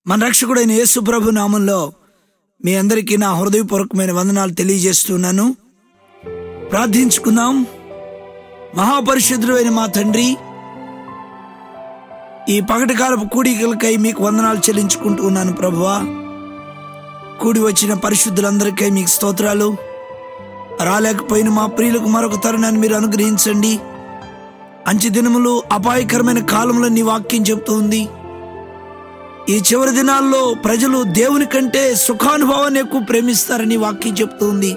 మన రక్షకుడైన యేసు ప్రభు నామంలో మీ అందరికీ నా హృదయపూర్వకమైన వందనాలు తెలియజేస్తున్నాను ప్రార్థించుకుందాం మహాపరిశుద్ధుడు అయిన మా తండ్రి ఈ పగటికాలపు కూడికలకై మీకు వందనాలు చెల్లించుకుంటూ ఉన్నాను ప్రభువా కూడి వచ్చిన పరిశుద్ధులందరికీ మీకు స్తోత్రాలు రాలేకపోయిన మా ప్రియులకు మరొక తరుణాన్ని మీరు అనుగ్రహించండి అంచె దినములు అపాయకరమైన కాలంలో నీ వాక్యం చెబుతూ ఉంది ఈ చివరి దినాల్లో ప్రజలు దేవుని కంటే సుఖానుభవాన్ని ఎక్కువ ప్రేమిస్తారని వాక్యం చెప్తూ ఉంది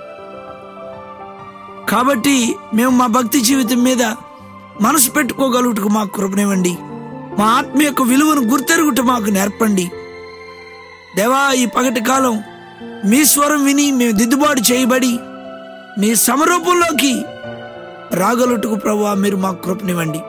కాబట్టి మేము మా భక్తి జీవితం మీద మనసు పెట్టుకోగలుగుటకు మాకు కృపనివ్వండి మా ఆత్మ యొక్క విలువను గుర్తెరుగుట మాకు నేర్పండి దేవా ఈ పగటి కాలం మీ స్వరం విని మేము దిద్దుబాటు చేయబడి మీ సమరూపంలోకి రాగలుగుటకు ప్రభు మీరు మాకు కృపనివ్వండి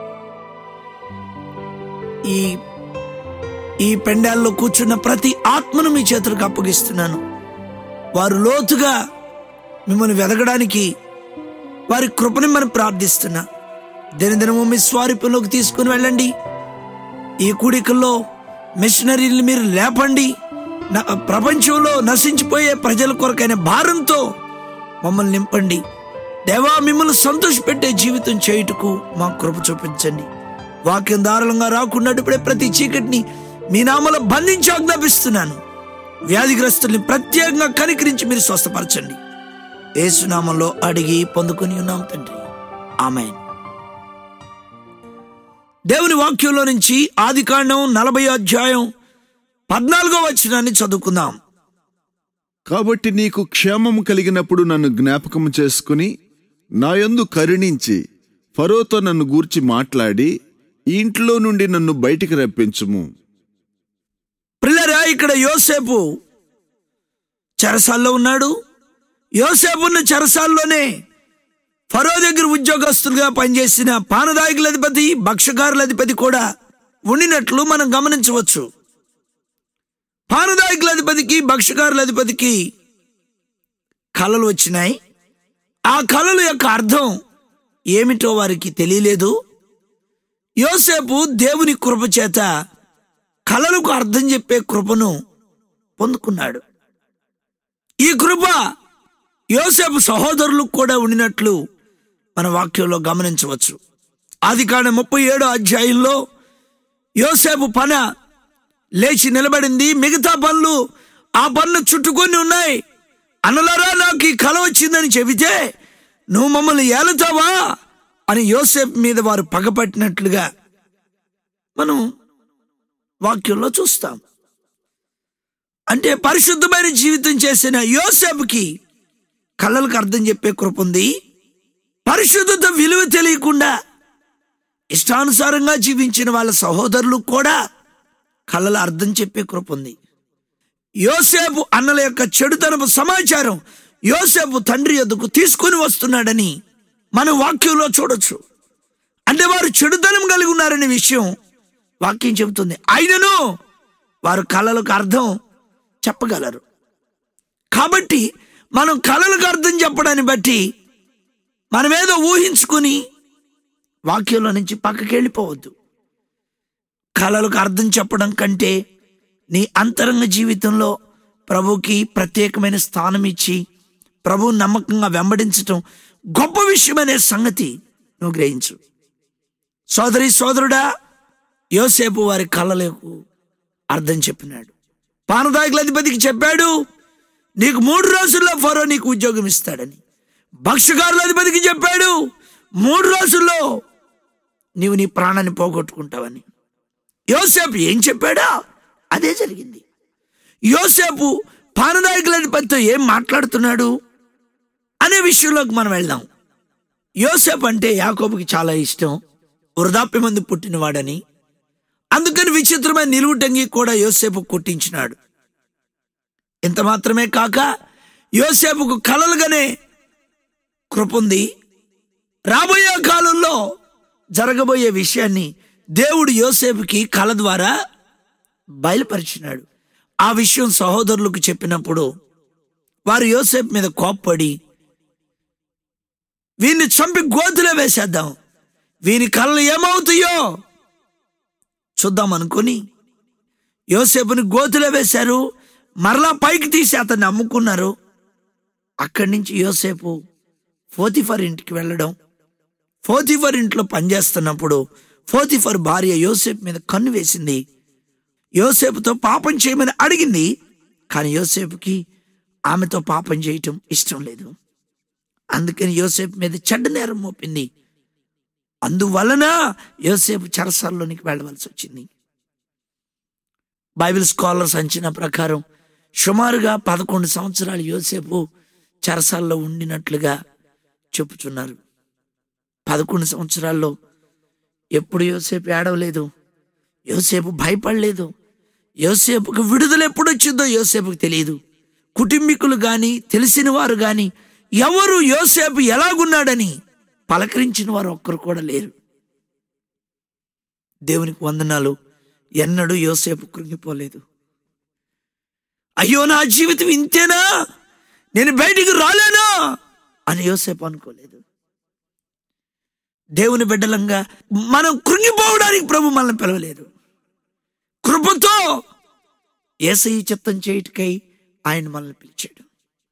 ఈ ఈ పెండాల్లో కూర్చున్న ప్రతి ఆత్మను మీ చేతులకు అప్పగిస్తున్నాను వారు లోతుగా మిమ్మల్ని వెదగడానికి వారి కృపని మనం ప్రార్థిస్తున్నా దినదినము మీ స్వారూప్యంలోకి తీసుకుని వెళ్ళండి ఈ కూడికల్లో మిషనరీలు మీరు లేపండి న- ప్రపంచంలో నశించిపోయే ప్రజల కొరకైన భారంతో మమ్మల్ని నింపండి దేవా మిమ్మల్ని సంతోషపెట్టే జీవితం చేయుటకు మా కృప చూపించండి వాక్యం దారులంగా రాకుండా ఇప్పుడే ప్రతి చీకటిని మీ నామలో బంధించి ఆజ్ఞాపిస్తున్నాను వ్యాధిగ్రస్తుల్ని ప్రత్యేకంగా కనికరించి మీరు స్వస్థపరచండి ఏసునామంలో అడిగి పొందుకుని ఉన్నాం తండ్రి ఆమె దేవుని వాక్యంలో నుంచి ఆది కాండం నలభై అధ్యాయం పద్నాలుగో వచనాన్ని చదువుకుందాం కాబట్టి నీకు క్షేమము కలిగినప్పుడు నన్ను జ్ఞాపకము చేసుకుని నాయందు కరుణించి ఫరోతో నన్ను గూర్చి మాట్లాడి ఈ ఇంట్లో నుండి నన్ను బయటికి రప్పించుము పిల్లరా ఇక్కడ యోసేపు చెరసాల్లో ఉన్నాడు యోసేపు ఉన్న చెరసాల్లోనే ఫరో దగ్గర ఉద్యోగస్తులుగా పనిచేసిన పానదాయకుల అధిపతి భక్షకారుల అధిపతి కూడా ఉండినట్లు మనం గమనించవచ్చు పానదాయకుల అధిపతికి భక్షకారుల అధిపతికి కళలు వచ్చినాయి ఆ కళల యొక్క అర్థం ఏమిటో వారికి తెలియలేదు యోసేపు దేవుని కృప చేత కళలకు అర్థం చెప్పే కృపను పొందుకున్నాడు ఈ కృప యోసేపు సహోదరులకు కూడా ఉండినట్లు మన వాక్యంలో గమనించవచ్చు ఆది కాండ ముప్పై ఏడో అధ్యాయంలో యోసేపు పన లేచి నిలబడింది మిగతా పనులు ఆ పనులు చుట్టుకొని ఉన్నాయి అనలరా నాకు ఈ కళ వచ్చిందని చెబితే నువ్వు మమ్మల్ని ఏలుతావా అని యోసేపు మీద వారు పగపట్టినట్లుగా మనం వాక్యంలో చూస్తాం అంటే పరిశుద్ధమైన జీవితం చేసిన యోసేపుకి కళ్ళలకు అర్థం చెప్పే కృప ఉంది పరిశుద్ధత విలువ తెలియకుండా ఇష్టానుసారంగా జీవించిన వాళ్ళ సహోదరులు కూడా కళ్ళల అర్థం చెప్పే కృప ఉంది యోసేపు అన్నల యొక్క చెడుతనపు సమాచారం యోసేపు తండ్రి యొద్దకు తీసుకుని వస్తున్నాడని మనం వాక్యంలో చూడొచ్చు అంటే వారు చెడుతనం కలిగి ఉన్నారనే విషయం వాక్యం చెబుతుంది అయినను వారు కళలకు అర్థం చెప్పగలరు కాబట్టి మనం కళలకు అర్థం చెప్పడాన్ని బట్టి మనమేదో ఊహించుకుని వాక్యంలో నుంచి పక్కకి వెళ్ళిపోవద్దు కళలకు అర్థం చెప్పడం కంటే నీ అంతరంగ జీవితంలో ప్రభుకి ప్రత్యేకమైన స్థానం ఇచ్చి ప్రభు నమ్మకంగా వెంబడించటం గొప్ప విషయం అనే సంగతి నువ్వు గ్రహించు సోదరి సోదరుడా యోసేపు వారి కళ్ళలకు అర్థం చెప్పినాడు పానదాయకుల అధిపతికి చెప్పాడు నీకు మూడు రోజుల్లో ఫరో నీకు ఉద్యోగం ఇస్తాడని భక్ష్యకారుల అధిపతికి చెప్పాడు మూడు రోజుల్లో నీవు నీ ప్రాణాన్ని పోగొట్టుకుంటావని యోసేపు ఏం చెప్పాడా అదే జరిగింది యోసేపు పానదాయకుల అధిపతితో ఏం మాట్లాడుతున్నాడు అనే విషయంలోకి మనం వెళ్దాం యోసేపు అంటే యాకోబుకి చాలా ఇష్టం వృధాప్య మంది పుట్టినవాడని అందుకని విచిత్రమైన నిలువుటంగి కూడా యోసేపు కుట్టించినాడు ఇంత మాత్రమే కాక యోసేపుకు కలలుగానే కృపుంది రాబోయే కాలంలో జరగబోయే విషయాన్ని దేవుడు యోసేపుకి కళ ద్వారా బయలుపరిచినాడు ఆ విషయం సహోదరులకు చెప్పినప్పుడు వారు యోసేపు మీద కోప్పడి వీరిని చంపి గోతులో వేసేద్దాం వీని కళ్ళు ఏమవుతాయో చూద్దాం అనుకుని యోసేపుని గోతులో వేశారు మరలా పైకి తీసి అతన్ని అమ్ముకున్నారు అక్కడి నుంచి యోసేపు ఫోతిఫర్ ఇంటికి వెళ్ళడం ఫోతిఫర్ ఇంట్లో పనిచేస్తున్నప్పుడు ఫోతిఫర్ భార్య యోసేపు మీద కన్ను వేసింది యోసేపుతో పాపం చేయమని అడిగింది కానీ యోసేపుకి ఆమెతో పాపం చేయటం ఇష్టం లేదు అందుకని యోసేపు మీద చెడ్డ నేరం మోపింది అందువలన యోసేపు చెరసాల్లోనికి వెళ్ళవలసి వచ్చింది బైబిల్ స్కాలర్స్ అంచనా ప్రకారం సుమారుగా పదకొండు సంవత్సరాలు యోసేపు చెరసాల్లో ఉండినట్లుగా చెప్పుచున్నారు పదకొండు సంవత్సరాల్లో ఎప్పుడు యోసేపు ఏడవలేదు యోసేపు భయపడలేదు యోసేపుకు విడుదల ఎప్పుడు వచ్చిందో యోసేపుకు తెలియదు కుటుంబీకులు గాని తెలిసిన వారు గాని ఎవరు యోసేపు ఎలాగున్నాడని పలకరించిన వారు ఒక్కరు కూడా లేరు దేవునికి వందనాలు ఎన్నడూ యోసేపు కృంగిపోలేదు అయ్యో నా జీవితం ఇంతేనా నేను బయటికి రాలేనా అని యోసేపు అనుకోలేదు దేవుని బిడ్డలంగా మనం కృంగిపోవడానికి ప్రభు మనల్ని పిలవలేదు కృపతో ఏసై చిత్తం చేయుటకై ఆయన మనల్ని పిలిచాడు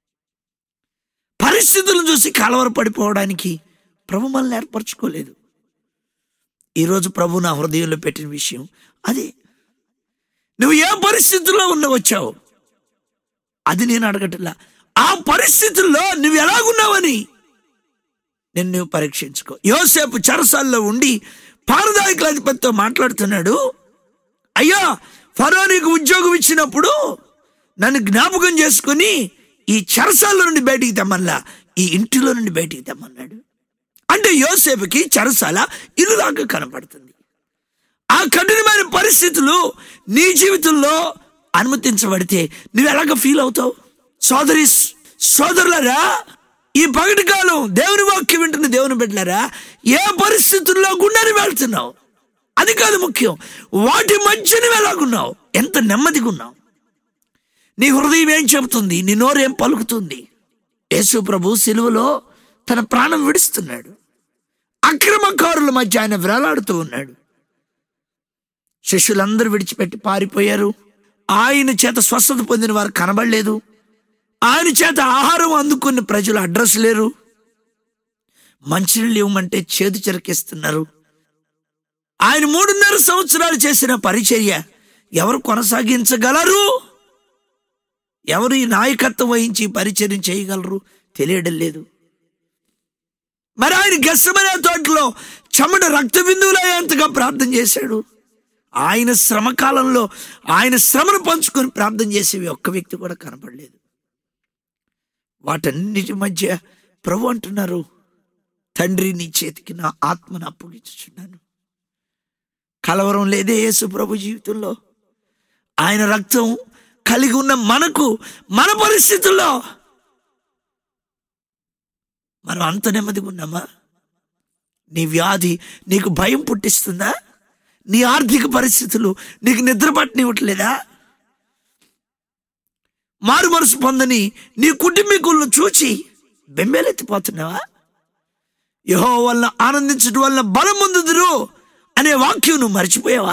పరిస్థితులను చూసి కలవరపడిపోవడానికి ప్రభు మనల్ని ఏర్పరచుకోలేదు ఈరోజు ప్రభు నా హృదయంలో పెట్టిన విషయం అదే నువ్వు ఏ పరిస్థితుల్లో ఉన్న వచ్చావు అది నేను అడగటల్లా ఆ పరిస్థితుల్లో నువ్వు ఎలాగున్నావని నేను నువ్వు పరీక్షించుకో యోసేపు చెరసాల్లో ఉండి పారదాయకుల అధిపతితో మాట్లాడుతున్నాడు అయ్యా ఫరో నీకు ఉద్యోగం ఇచ్చినప్పుడు నన్ను జ్ఞాపకం చేసుకుని ఈ చెరసాల్లో నుండి బయటికి తెమ్మల్లా ఈ ఇంటిలో నుండి బయటికి తెమ్మన్నాడు అంటే యోసేపుకి చెరసాల ఇల్లులాగా కనపడుతుంది ఆ కఠినమైన పరిస్థితులు నీ జీవితంలో అనుమతించబడితే నువ్వు ఎలాగ ఫీల్ అవుతావు సోదరి సోదరులరా ఈ పగటి కాలం దేవుని వాక్యం వింటున్న దేవుని బిడ్డలారా ఏ పరిస్థితుల్లో గుండెని వెళ్తున్నావు అది కాదు ముఖ్యం వాటి మధ్యన ఎలాగున్నావు ఎంత నెమ్మదిగా ఉన్నావు నీ హృదయం ఏం చెబుతుంది నీ నోరు ఏం పలుకుతుంది యేసు ప్రభు సిలువలో తన ప్రాణం విడుస్తున్నాడు అక్రమకారుల మధ్య ఆయన వేలాడుతూ ఉన్నాడు శిష్యులందరూ విడిచిపెట్టి పారిపోయారు ఆయన చేత స్వస్థత పొందిన వారు కనబడలేదు ఆయన చేత ఆహారం అందుకున్న ప్రజలు అడ్రస్ లేరు మంచినీళ్ళు ఇవ్వమంటే చేదు చెరకిస్తున్నారు ఆయన మూడున్నర సంవత్సరాలు చేసిన పరిచర్య ఎవరు కొనసాగించగలరు ఎవరు ఈ నాయకత్వం వహించి ఈ పరిచర్య చేయగలరు తెలియడం లేదు మరి ఆయన గెస్సమనే తోటలో చెమట రక్త బిందువులయ్యేంతగా ప్రార్థన చేశాడు ఆయన శ్రమ కాలంలో ఆయన శ్రమను పంచుకొని ప్రార్థన చేసేవి ఒక్క వ్యక్తి కూడా కనపడలేదు వాటన్నిటి మధ్య ప్రభు అంటున్నారు తండ్రి నీ చేతికి నా ఆత్మను అప్పగించుచున్నాను కలవరం లేదే యేసు ప్రభు జీవితంలో ఆయన రక్తం కలిగి ఉన్న మనకు మన పరిస్థితుల్లో మనం అంత నెమ్మదిగా ఉన్నామా నీ వ్యాధి నీకు భయం పుట్టిస్తుందా నీ ఆర్థిక పరిస్థితులు నీకు నిద్ర పట్టనివ్వట్లేదా మారు మనసు పొందని నీ కుటుంబీకులను చూచి బెంబేలెత్తిపోతున్నావా యహో వల్ల ఆనందించడం వల్ల బలం పొందుదురు అనే వాక్యం నువ్వు మర్చిపోయావా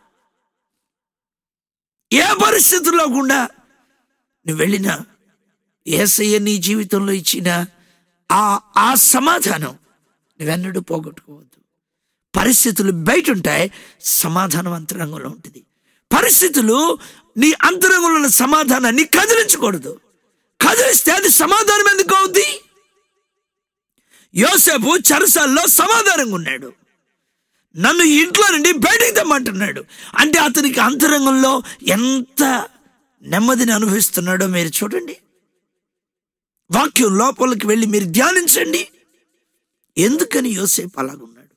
ఏ పరిస్థితుల్లో గుండా నువ్వు వెళ్ళినా ఏసయ్య నీ జీవితంలో ఇచ్చిన ఆ ఆ సమాధానం నువ్వెన్నడూ పోగొట్టుకోవద్దు పరిస్థితులు బయట ఉంటాయి సమాధానం అంతరంగంలో ఉంటుంది పరిస్థితులు నీ అంతరంగంలో ఉన్న సమాధానాన్ని కదిలించకూడదు కదిలిస్తే అది సమాధానం ఎందుకు అవుద్ది యోసేపు చెరసాల్లో సమాధానంగా ఉన్నాడు నన్ను ఇంట్లో నుండి బయటికి తెమ్మంటున్నాడు అంటే అతనికి అంతరంగంలో ఎంత నెమ్మదిని అనుభవిస్తున్నాడో మీరు చూడండి వాక్యం లోపలికి వెళ్ళి మీరు ధ్యానించండి ఎందుకని యోసేపు అలాగున్నాడు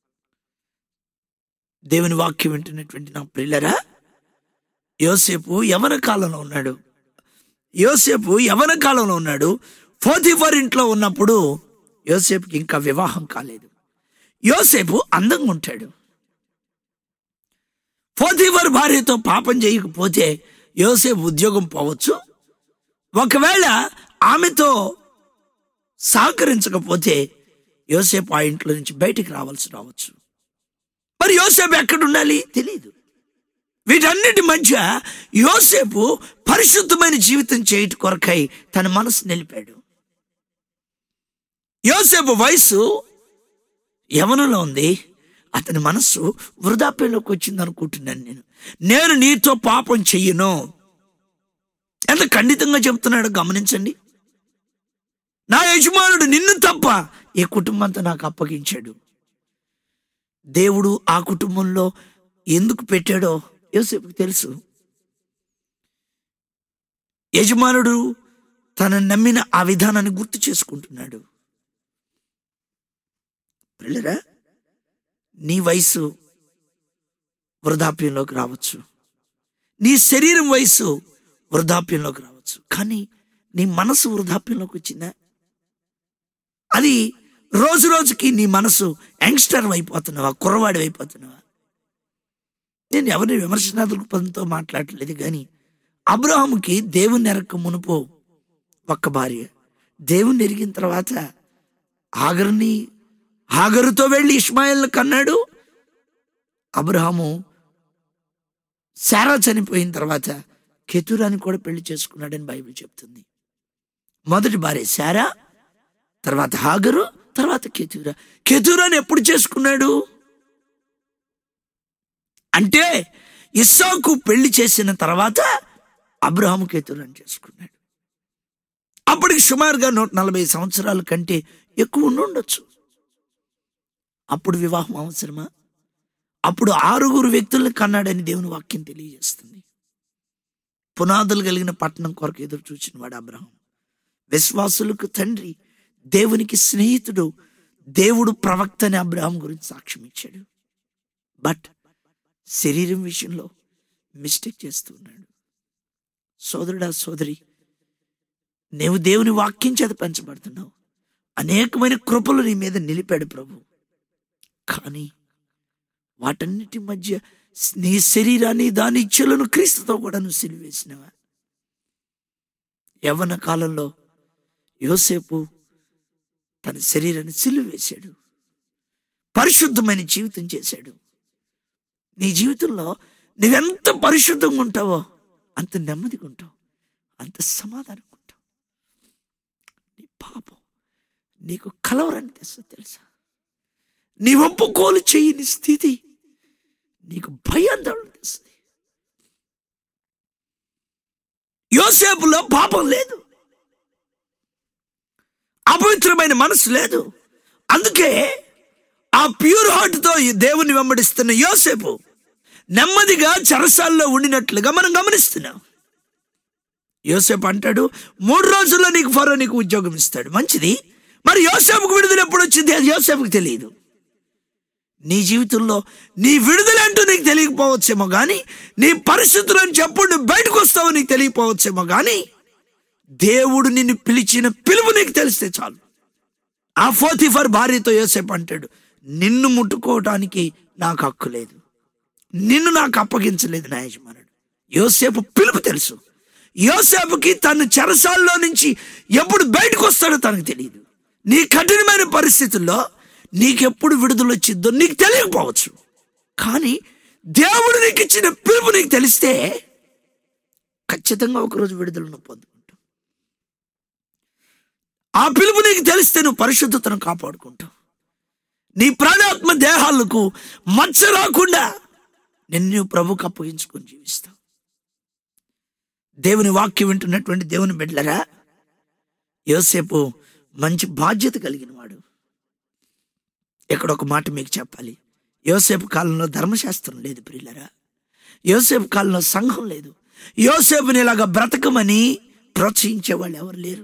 దేవుని వాక్యం వింటున్నటువంటి నా పిల్లరా యోసేపు యవన కాలంలో ఉన్నాడు యోసేపు యవన కాలంలో ఉన్నాడు ఫోతిఫర్ ఇంట్లో ఉన్నప్పుడు యోసేపుకి ఇంకా వివాహం కాలేదు యోసేపు అందంగా ఉంటాడు ఫోతిఫర్ భార్యతో పాపం చేయకపోతే యోసేపు ఉద్యోగం పోవచ్చు ఒకవేళ ఆమెతో సహకరించకపోతే యోసేపు ఆ ఇంట్లో నుంచి బయటికి రావాల్సి రావచ్చు మరి యోసేపు ఎక్కడ ఉండాలి తెలియదు వీటన్నిటి మధ్య యోసేపు పరిశుద్ధమైన జీవితం చేయట కొరకై తన మనసు నిలిపాడు యోసేపు వయసు యవనంలో ఉంది అతని మనస్సు వృధాప్యంలోకి వచ్చింది అనుకుంటున్నాను నేను నేను నీతో పాపం చెయ్యను ఎంత ఖండితంగా చెప్తున్నాడో గమనించండి నా యజమానుడు నిన్ను తప్ప ఈ కుటుంబంతో నాకు అప్పగించాడు దేవుడు ఆ కుటుంబంలో ఎందుకు పెట్టాడో యోసేపుకి తెలుసు యజమానుడు తన నమ్మిన ఆ విధానాన్ని గుర్తు చేసుకుంటున్నాడు పిల్లరా నీ వయసు వృద్ధాప్యంలోకి రావచ్చు నీ శరీరం వయసు వృద్ధాప్యంలోకి రావచ్చు కానీ నీ మనసు వృద్ధాప్యంలోకి వచ్చిందా అది రోజు రోజుకి నీ మనసు యంగ్స్టర్ అయిపోతున్నావా కుర్రవాడి అయిపోతున్నావా నేను ఎవరిని విమర్శనా దృక్పథంతో మాట్లాడలేదు కానీ అబ్రహాముకి దేవుని ఎరక్క మునుపు ఒక్క భార్య దేవుని ఎరిగిన తర్వాత ఆగరుని హాగరుతో వెళ్ళి ఇస్మాయిల్ని కన్నాడు అబ్రహాము శారా చనిపోయిన తర్వాత కెతురాని కూడా పెళ్లి చేసుకున్నాడని బైబిల్ చెప్తుంది మొదటి భార్య శారా తర్వాత హాగరు తర్వాత కెతురా కెతురాని ఎప్పుడు చేసుకున్నాడు అంటే ఇస్సాకు పెళ్లి చేసిన తర్వాత అబ్రహాము కెతురాని చేసుకున్నాడు అప్పటికి సుమారుగా నూట నలభై సంవత్సరాల కంటే ఎక్కువ ఉండి ఉండొచ్చు అప్పుడు వివాహం అవసరమా అప్పుడు ఆరుగురు వ్యక్తుల్ని కన్నాడని దేవుని వాక్యం తెలియజేస్తుంది పునాదులు కలిగిన పట్టణం కొరకు ఎదురు చూచిన వాడు అబ్రహం విశ్వాసులకు తండ్రి దేవునికి స్నేహితుడు దేవుడు ప్రవక్త అని అబ్రహం గురించి సాక్ష్యం ఇచ్చాడు బట్ శరీరం విషయంలో మిస్టేక్ చేస్తున్నాడు సోదరుడా సోదరి నీవు దేవుని వాక్యం చేత పెంచబడుతున్నావు అనేకమైన కృపలు నీ మీద నిలిపాడు ప్రభు కానీ వాటన్నిటి మధ్య నీ శరీరాన్ని దాని ఇచ్చలను క్రీస్తుతో కూడా నువ్వు సిలివేసినవా యవ్వన కాలంలో యోసేపు తన శరీరాన్ని సిలువేశాడు పరిశుద్ధమైన జీవితం చేశాడు నీ జీవితంలో నువ్వెంత పరిశుద్ధంగా ఉంటావో అంత నెమ్మదిగా ఉంటావు అంత సమాధానంగా ఉంటావు నీ పాపం నీకు కలవరని తెస్తా తెలుసా నీ ఒప్పుకోలు చేయని స్థితి నీకు భయాందోళన తెస్తుంది యోసేపులో పాపం లేదు అపవిత్రమైన మనసు లేదు అందుకే ఆ ప్యూర్ హార్ట్ తో ఈ దేవుని వెంబడిస్తున్న యోసేపు నెమ్మదిగా చెరసాల్లో ఉండినట్లుగా మనం గమనిస్తున్నాం యోసేపు అంటాడు మూడు రోజుల్లో నీకు ఫరో నీకు ఉద్యోగం ఇస్తాడు మంచిది మరి యోసేపుకు విడుదల ఎప్పుడు వచ్చింది అది యోసేపుకు తెలియదు నీ జీవితంలో నీ విడుదలంటూ నీకు తెలియకపోవచ్చేమో కానీ నీ పరిస్థితులను చెప్పుడు నువ్వు బయటకు వస్తావో నీకు తెలియకపోవచ్చేమో కానీ దేవుడు నిన్ను పిలిచిన పిలుపు నీకు తెలిస్తే చాలు ఆ ఫోతిఫర్ భార్యతో యోసేపు అంటాడు నిన్ను ముట్టుకోవటానికి నాకు హక్కు లేదు నిన్ను నాకు అప్పగించలేదు నా యజమానుడు యోసేపు పిలుపు తెలుసు యోసేపుకి తన చెరసాల్లో నుంచి ఎప్పుడు బయటకు వస్తాడో తనకు తెలియదు నీ కఠినమైన పరిస్థితుల్లో నీకెప్పుడు విడుదల వచ్చిందో నీకు తెలియకపోవచ్చు కానీ దేవుడు నీకు ఇచ్చిన పిలుపు నీకు తెలిస్తే ఖచ్చితంగా ఒకరోజు విడుదలను పొందుకుంటావు ఆ పిలుపు నీకు తెలిస్తే నువ్వు పరిశుద్ధతను కాపాడుకుంటావు నీ ప్రాణాత్మ దేహాలకు మచ్చ రాకుండా నిన్ను ప్రభుకు అప్పగించుకొని జీవిస్తావు దేవుని వాక్యం వింటున్నటువంటి దేవుని బిడ్డలరా యోసేపు మంచి బాధ్యత కలిగిన వాడు ఇక్కడ ఒక మాట మీకు చెప్పాలి యోసేపు కాలంలో ధర్మశాస్త్రం లేదు ప్రియులరా యోసేపు కాలంలో సంఘం లేదు యోసేపుని ఇలాగా బ్రతకమని ప్రోత్సహించే వాళ్ళు ఎవరు లేరు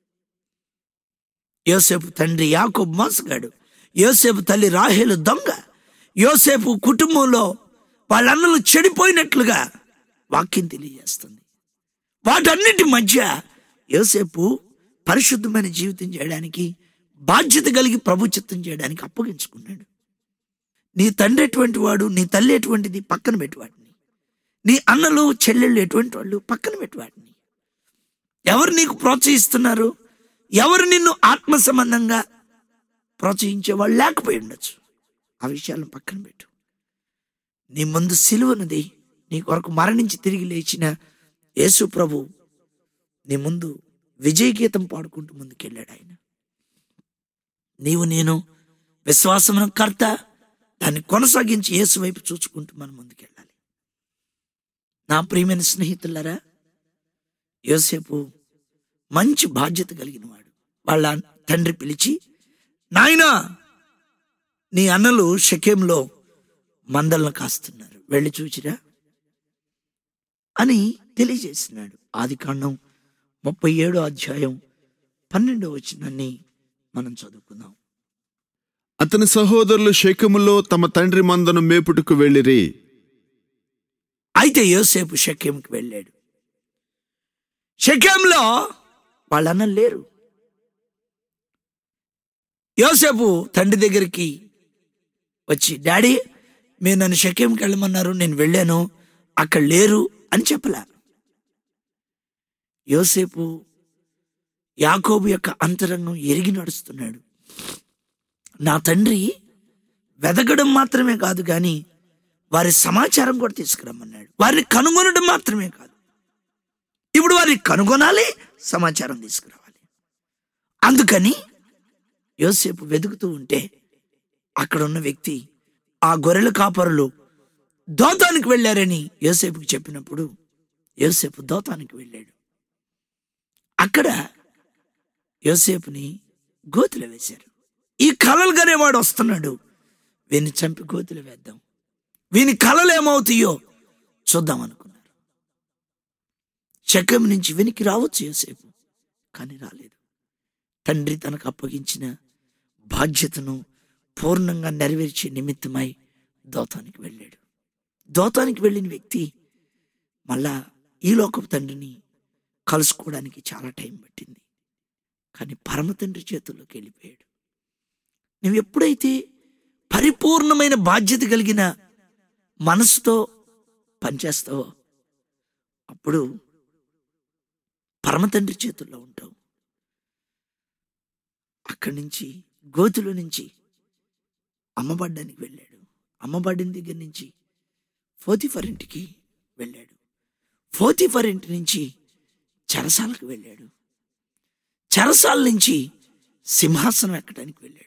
యోసేపు తండ్రి యాకోబు మోసగాడు యోసేపు తల్లి రాహేలు దొంగ యోసేపు కుటుంబంలో వాళ్ళన్నలు చెడిపోయినట్లుగా వాక్యం తెలియజేస్తుంది వాటన్నిటి మధ్య యోసేపు పరిశుద్ధమైన జీవితం చేయడానికి బాధ్యత కలిగి ప్రభుచిత్తం చేయడానికి అప్పగించుకున్నాడు నీ తండ్రి ఎటువంటి వాడు నీ తల్లి ఎటువంటిది పక్కన పెట్టివాడిని నీ అన్నలు చెల్లెళ్ళు ఎటువంటి వాళ్ళు పక్కన పెట్టివాడిని ఎవరు నీకు ప్రోత్సహిస్తున్నారు ఎవరు నిన్ను ఆత్మ సంబంధంగా ప్రోత్సహించే వాళ్ళు లేకపోయి ఉండొచ్చు ఆ విషయాలను పక్కన పెట్టు నీ ముందు సిలువనుది నీ కొరకు మరణించి తిరిగి లేచిన యేసు ప్రభు నీ ముందు విజయ గీతం పాడుకుంటూ ముందుకెళ్ళాడు ఆయన నీవు నేను విశ్వాసమున కర్త దాన్ని కొనసాగించి యేసు వైపు చూచుకుంటూ మనం ముందుకెళ్ళాలి నా ప్రియమైన స్నేహితులారా యోసేపు మంచి బాధ్యత కలిగిన వాడు వాళ్ళ తండ్రి పిలిచి నాయనా నీ అన్నలు షకేంలో మందలను కాస్తున్నారు వెళ్ళి చూచిరా అని తెలియజేసినాడు ఆది కాండం ముప్పై ఏడో అధ్యాయం పన్నెండో వచ్చినాన్ని మనం చదువుకుందాం అతని సహోదరులు శేఖములో తమ తండ్రి మందను మేపుటకు వెళ్ళిరి అయితే యోసేపు షకేంకి వెళ్ళాడు షకేంలో వాళ్ళ అన్నలు లేరు యోసేపు తండ్రి దగ్గరికి వచ్చి డాడీ మీరు నన్ను షకేంకి వెళ్ళమన్నారు నేను వెళ్ళాను అక్కడ లేరు అని చెప్పలా యోసేపు యాకోబు యొక్క అంతరంగం ఎరిగి నడుస్తున్నాడు నా తండ్రి వెదగడం మాత్రమే కాదు కానీ వారి సమాచారం కూడా తీసుకురమ్మన్నాడు వారిని కనుగొనడం మాత్రమే కాదు ఇప్పుడు వారిని కనుగొనాలి సమాచారం తీసుకురావాలి అందుకని యోసేపు వెతుకుతూ ఉంటే అక్కడ ఉన్న వ్యక్తి ఆ గొర్రెల కాపరులు దోతానికి వెళ్ళారని యోసేపుకి చెప్పినప్పుడు యోసేపు దోతానికి వెళ్ళాడు అక్కడ యోసేపుని గోతులు వేశారు ఈ కలలు గనేవాడు వస్తున్నాడు వీని చంపి గోతులు వేద్దాం వీని కలలు ఏమవుతాయో చూద్దాం అనుకున్నారు చక్రం నుంచి వెనికి రావచ్చు యోసేపు కానీ రాలేదు తండ్రి తనకు అప్పగించిన బాధ్యతను పూర్ణంగా నెరవేర్చే నిమిత్తమై దోతానికి వెళ్ళాడు దోతానికి వెళ్ళిన వ్యక్తి మళ్ళా ఈ లోకపు తండ్రిని కలుసుకోవడానికి చాలా టైం పట్టింది కానీ పరమ తండ్రి చేతుల్లోకి వెళ్ళిపోయాడు నువ్వు ఎప్పుడైతే పరిపూర్ణమైన బాధ్యత కలిగిన మనసుతో పనిచేస్తావో అప్పుడు పరమ తండ్రి చేతుల్లో ఉంటావు అక్కడి నుంచి గోతులో నుంచి అమ్మబడ్డానికి వెళ్ళాడు అమ్మబడిన దగ్గర నుంచి ఫోతిఫర్ ఇంటికి వెళ్ళాడు ఫోతిఫర్ ఇంటి నుంచి చెరసాలకు వెళ్ళాడు చెరసాల నుంచి సింహాసనం ఎక్కడానికి వెళ్ళాడు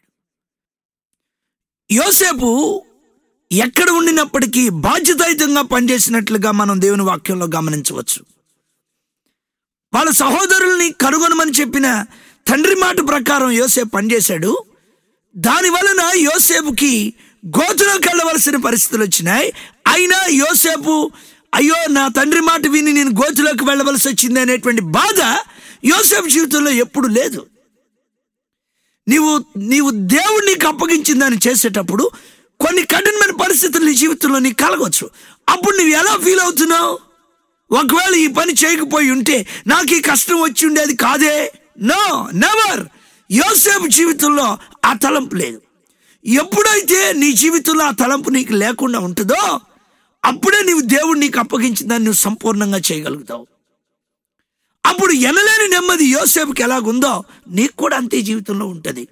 యోసేపు ఎక్కడ ఉండినప్పటికీ బాధ్యతాయుతంగా పనిచేసినట్లుగా మనం దేవుని వాక్యంలో గమనించవచ్చు వాళ్ళ సహోదరుల్ని కనుగొనమని చెప్పిన తండ్రి మాట ప్రకారం యోసేపు పనిచేశాడు దాని వలన యోసేపుకి గోతులోకి వెళ్ళవలసిన పరిస్థితులు వచ్చినాయి అయినా యోసేపు అయ్యో నా తండ్రి మాట విని నేను గోతులోకి వెళ్ళవలసి వచ్చింది అనేటువంటి బాధ యోసేపు జీవితంలో ఎప్పుడు లేదు నీవు నీవు దేవుడు నీకు అప్పగించిన దాన్ని చేసేటప్పుడు కొన్ని కఠినమైన పరిస్థితులు నీ జీవితంలో నీకు కలగవచ్చు అప్పుడు నువ్వు ఎలా ఫీల్ అవుతున్నావు ఒకవేళ ఈ పని చేయకపోయి ఉంటే నాకు ఈ కష్టం వచ్చి ఉండేది కాదే నో నెవర్ యోసేపు జీవితంలో ఆ తలంపు లేదు ఎప్పుడైతే నీ జీవితంలో ఆ తలంపు నీకు లేకుండా ఉంటుందో అప్పుడే నీవు దేవుడు నీకు అప్పగించిన దాన్ని నువ్వు సంపూర్ణంగా చేయగలుగుతావు అప్పుడు ఎనలేని నెమ్మది యోసేపుకి ఎలాగుందో నీకు కూడా అంతే జీవితంలో ఉంటుంది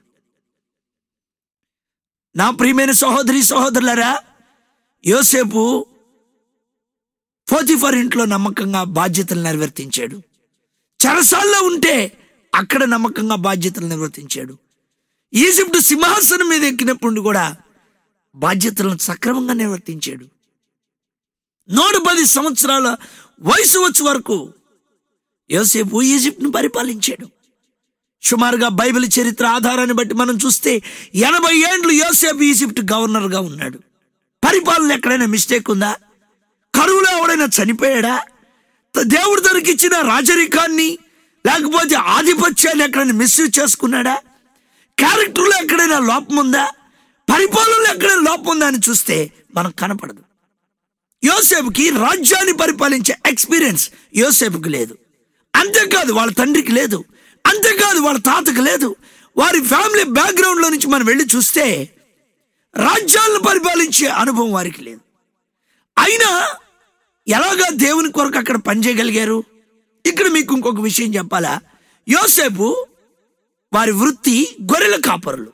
నా ప్రియమైన సహోదరి సహోదరులరా యోసేపు ఫోతిఫర్ ఇంట్లో నమ్మకంగా బాధ్యతలు నిర్వర్తించాడు చెరసాల్లో ఉంటే అక్కడ నమ్మకంగా బాధ్యతలు నిర్వర్తించాడు ఈజిప్ట్ సింహాసనం మీద ఎక్కినప్పుడు కూడా బాధ్యతలను సక్రమంగా నిర్వర్తించాడు నూట పది సంవత్సరాల వయసు వచ్చే వరకు యోసేపు ఈజిప్ట్ను పరిపాలించాడు సుమారుగా బైబిల్ చరిత్ర ఆధారాన్ని బట్టి మనం చూస్తే ఎనభై ఏండ్లు యోసేపు ఈజిప్ట్ గవర్నర్గా ఉన్నాడు పరిపాలన ఎక్కడైనా మిస్టేక్ ఉందా కరువులో ఎవడైనా చనిపోయాడా త- దేవుడు తనకిచ్చిన రాజరికాన్ని లేకపోతే ఆధిపత్యాన్ని ఎక్కడైనా మిస్యూజ్ చేసుకున్నాడా క్యారెక్టర్లో ఎక్కడైనా లోపం ఉందా పరిపాలనలో ఎక్కడైనా లోపం ఉందా అని చూస్తే మనకు కనపడదు యోసేపుకి రాజ్యాన్ని పరిపాలించే ఎక్స్పీరియన్స్ యోసేపుకి లేదు అంతేకాదు వాళ్ళ తండ్రికి లేదు అంతేకాదు వాళ్ళ తాతకు లేదు వారి ఫ్యామిలీ బ్యాక్గ్రౌండ్లో నుంచి మనం వెళ్ళి చూస్తే రాజ్యాలను పరిపాలించే అనుభవం వారికి లేదు అయినా ఎలాగా దేవుని కొరకు అక్కడ పనిచేయగలిగారు ఇక్కడ మీకు ఇంకొక విషయం చెప్పాలా యోసేపు వారి వృత్తి గొర్రెల కాపరులు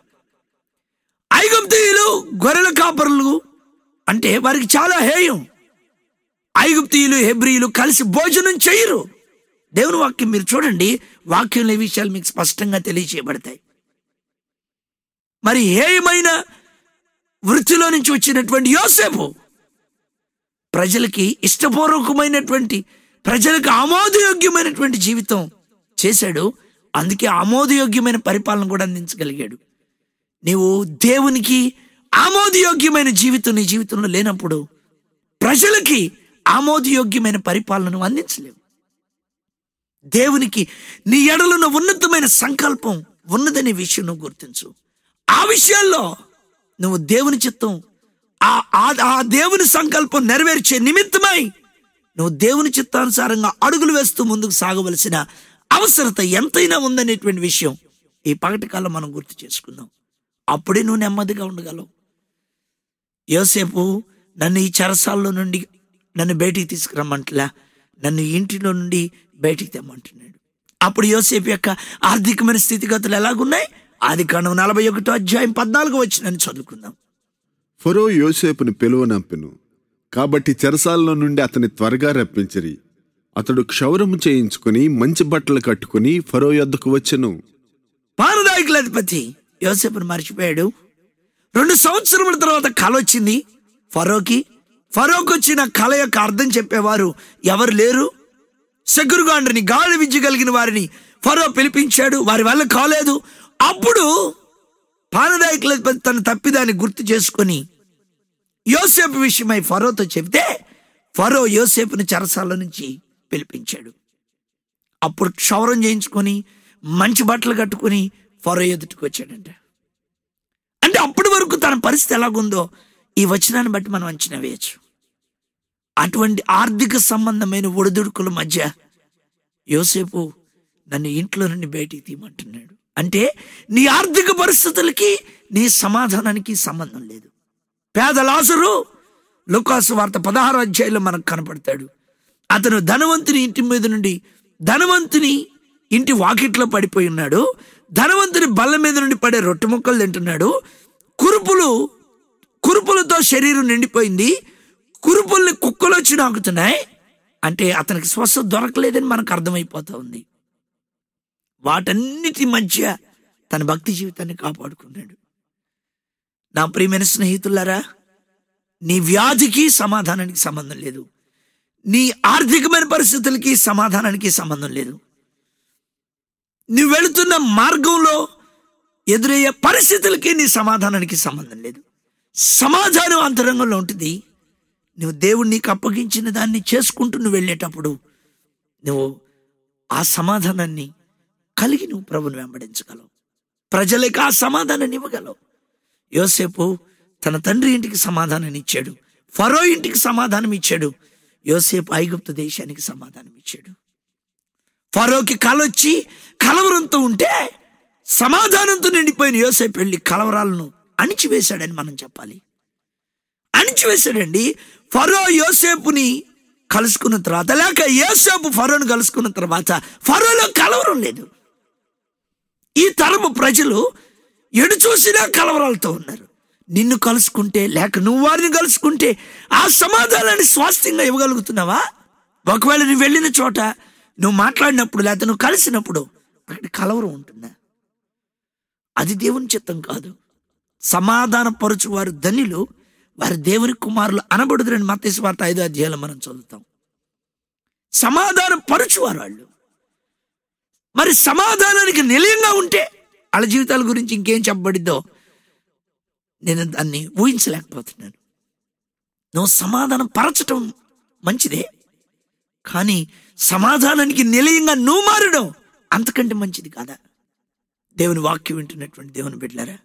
ఐగుప్తీయులు గొర్రెల కాపరులు అంటే వారికి చాలా హేయం ఐగుప్తీయులు హెబ్రియులు కలిసి భోజనం చేయరు దేవుని వాక్యం మీరు చూడండి వాక్యంలో ఈ విషయాలు మీకు స్పష్టంగా తెలియచేయబడతాయి మరి ఏమైన వృత్తిలో నుంచి వచ్చినటువంటి యోసేపు ప్రజలకి ఇష్టపూర్వకమైనటువంటి ప్రజలకు ఆమోదయోగ్యమైనటువంటి జీవితం చేశాడు అందుకే ఆమోదయోగ్యమైన పరిపాలన కూడా అందించగలిగాడు నీవు దేవునికి ఆమోదయోగ్యమైన జీవితం నీ జీవితంలో లేనప్పుడు ప్రజలకి ఆమోదయోగ్యమైన పరిపాలనను అందించలేవు దేవునికి నీ ఎడలున్న ఉన్నతమైన సంకల్పం ఉన్నదనే విషయం నువ్వు గుర్తించు ఆ విషయాల్లో నువ్వు దేవుని చిత్తం ఆ ఆ- ఆ దేవుని సంకల్పం నెరవేర్చే నిమిత్తమై నువ్వు దేవుని చిత్తానుసారంగా అడుగులు వేస్తూ ముందుకు సాగవలసిన అవసరత ఎంతైనా ఉందనేటువంటి విషయం ఈ పగటి కాలం మనం గుర్తు చేసుకుందాం అప్పుడే నువ్వు నెమ్మదిగా ఉండగలవు యోసేపు నన్ను ఈ చెరసాల్లో నుండి నన్ను బయటికి తీసుకురమ్మంటలా నన్ను ఇంటిలో నుండి బయటికి తెమ్మంటున్నాడు అప్పుడు యోసేపు యొక్క ఆర్థికమైన స్థితిగతులు ఎలాగున్నాయి ఆది కాండం నలభై ఒకటో అధ్యాయం పద్నాలుగు వచ్చినని చదువుకుందాం ఫరో యోసేపుని పిలువనంపెను కాబట్టి చెరసాలలో నుండి అతని త్వరగా రప్పించిరి అతడు క్షౌరము చేయించుకుని మంచి బట్టలు కట్టుకుని ఫరో యొద్దకు వచ్చెను పారదాయకుల అధిపతి యోసేపుని మర్చిపోయాడు రెండు సంవత్సరముల తర్వాత కళ వచ్చింది ఫరోకి ఫరోకి వచ్చిన కళ యొక్క అర్థం చెప్పేవారు ఎవరు లేరు సెగురుగాండ్రిని గాలి విద్య కలిగిన వారిని ఫరో పిలిపించాడు వారి వల్ల కాలేదు అప్పుడు పారదాయకుల అధిపతి తన తప్పిదాన్ని గుర్తు చేసుకొని యోసేపు విషయమై ఫరోతో చెబితే ఫరో యోసేపుని చెరసాల నుంచి పిలిపించాడు అప్పుడు క్షౌరం చేయించుకొని మంచి బట్టలు కట్టుకొని ఫరో ఎదుటికి వచ్చాడంట అంటే అప్పటి వరకు తన పరిస్థితి ఎలాగుందో ఈ వచనాన్ని బట్టి మనం అంచనా వేయచ్చు అటువంటి ఆర్థిక సంబంధమైన ఒడిదుడుకుల మధ్య యోసేపు నన్ను ఇంట్లో నుండి బయటికి తీయమంటున్నాడు అంటే నీ ఆర్థిక పరిస్థితులకి నీ సమాధానానికి సంబంధం లేదు పేద లాజరు లుకాసు వార్త పదహారు అధ్యాయంలో మనకు కనపడతాడు అతను ధనవంతుని ఇంటి మీద నుండి ధనవంతుని ఇంటి వాకిట్లో పడిపోయి ఉన్నాడు ధనవంతుని బల్ల మీద నుండి పడే రొట్టె ముక్కలు తింటున్నాడు కురుపులు కురుపులతో శరీరం నిండిపోయింది కురుపుల్ని కుక్కలు వచ్చి నాకుతున్నాయి అంటే అతనికి స్వస్థ దొరకలేదని మనకు అర్థమైపోతా ఉంది వాటన్నిటి మధ్య తన భక్తి జీవితాన్ని కాపాడుకున్నాడు నా ప్రియమైన స్నేహితులారా నీ వ్యాధికి సమాధానానికి సంబంధం లేదు నీ ఆర్థికమైన పరిస్థితులకి సమాధానానికి సంబంధం లేదు నువ్వు వెళుతున్న మార్గంలో ఎదురయ్యే పరిస్థితులకి నీ సమాధానానికి సంబంధం లేదు సమాధానం అంతరంగంలో ఉంటుంది నువ్వు దేవుడు నీకు అప్పగించిన దాన్ని చేసుకుంటూ నువ్వు వెళ్ళేటప్పుడు నువ్వు ఆ సమాధానాన్ని కలిగి నువ్వు ప్రభుని వెంబడించగలవు ప్రజలకు ఆ సమాధానాన్ని ఇవ్వగలవు యోసేపు తన తండ్రి ఇంటికి సమాధానం ఇచ్చాడు ఫరో ఇంటికి సమాధానం ఇచ్చాడు యోసేపు ఐగుప్తు దేశానికి సమాధానం ఇచ్చాడు ఫరోకి కలొచ్చి కలవరంతో ఉంటే సమాధానంతో నిండిపోయిన యోసేపు వెళ్ళి కలవరాలను అణిచివేశాడని మనం చెప్పాలి అణిచివేశాడండి ఫరో యోసేపుని కలుసుకున్న తర్వాత లేక యోసేపు ఫరోను కలుసుకున్న తర్వాత ఫరోలో కలవరం లేదు ఈ తరము ప్రజలు ఎడు చూసినా కలవరాలతో ఉన్నారు నిన్ను కలుసుకుంటే లేక నువ్వు వారిని కలుసుకుంటే ఆ సమాధానాన్ని స్వాస్థ్యంగా ఇవ్వగలుగుతున్నావా ఒకవేళ నువ్వు వెళ్ళిన చోట నువ్వు మాట్లాడినప్పుడు లేకపోతే నువ్వు కలిసినప్పుడు అక్కడ కలవరం ఉంటుందా అది దేవుని చిత్తం కాదు సమాధాన పరుచు వారు ధనిలు వారి దేవుని కుమారులు అనబడుదురని మతేసు వార్త ఐదో అధ్యాయంలో మనం చదువుతాం సమాధానం పరుచువారు వాళ్ళు మరి సమాధానానికి నిలయంగా ఉంటే వాళ్ళ జీవితాల గురించి ఇంకేం చెప్పబడిద్దో నేను దాన్ని ఊహించలేకపోతున్నాను నువ్వు సమాధానం పరచటం మంచిదే కానీ సమాధానానికి నిలయంగా నువ్వు మారడం అంతకంటే మంచిది కాదా దేవుని వాక్యం వింటున్నటువంటి దేవుని బిడ్డలారా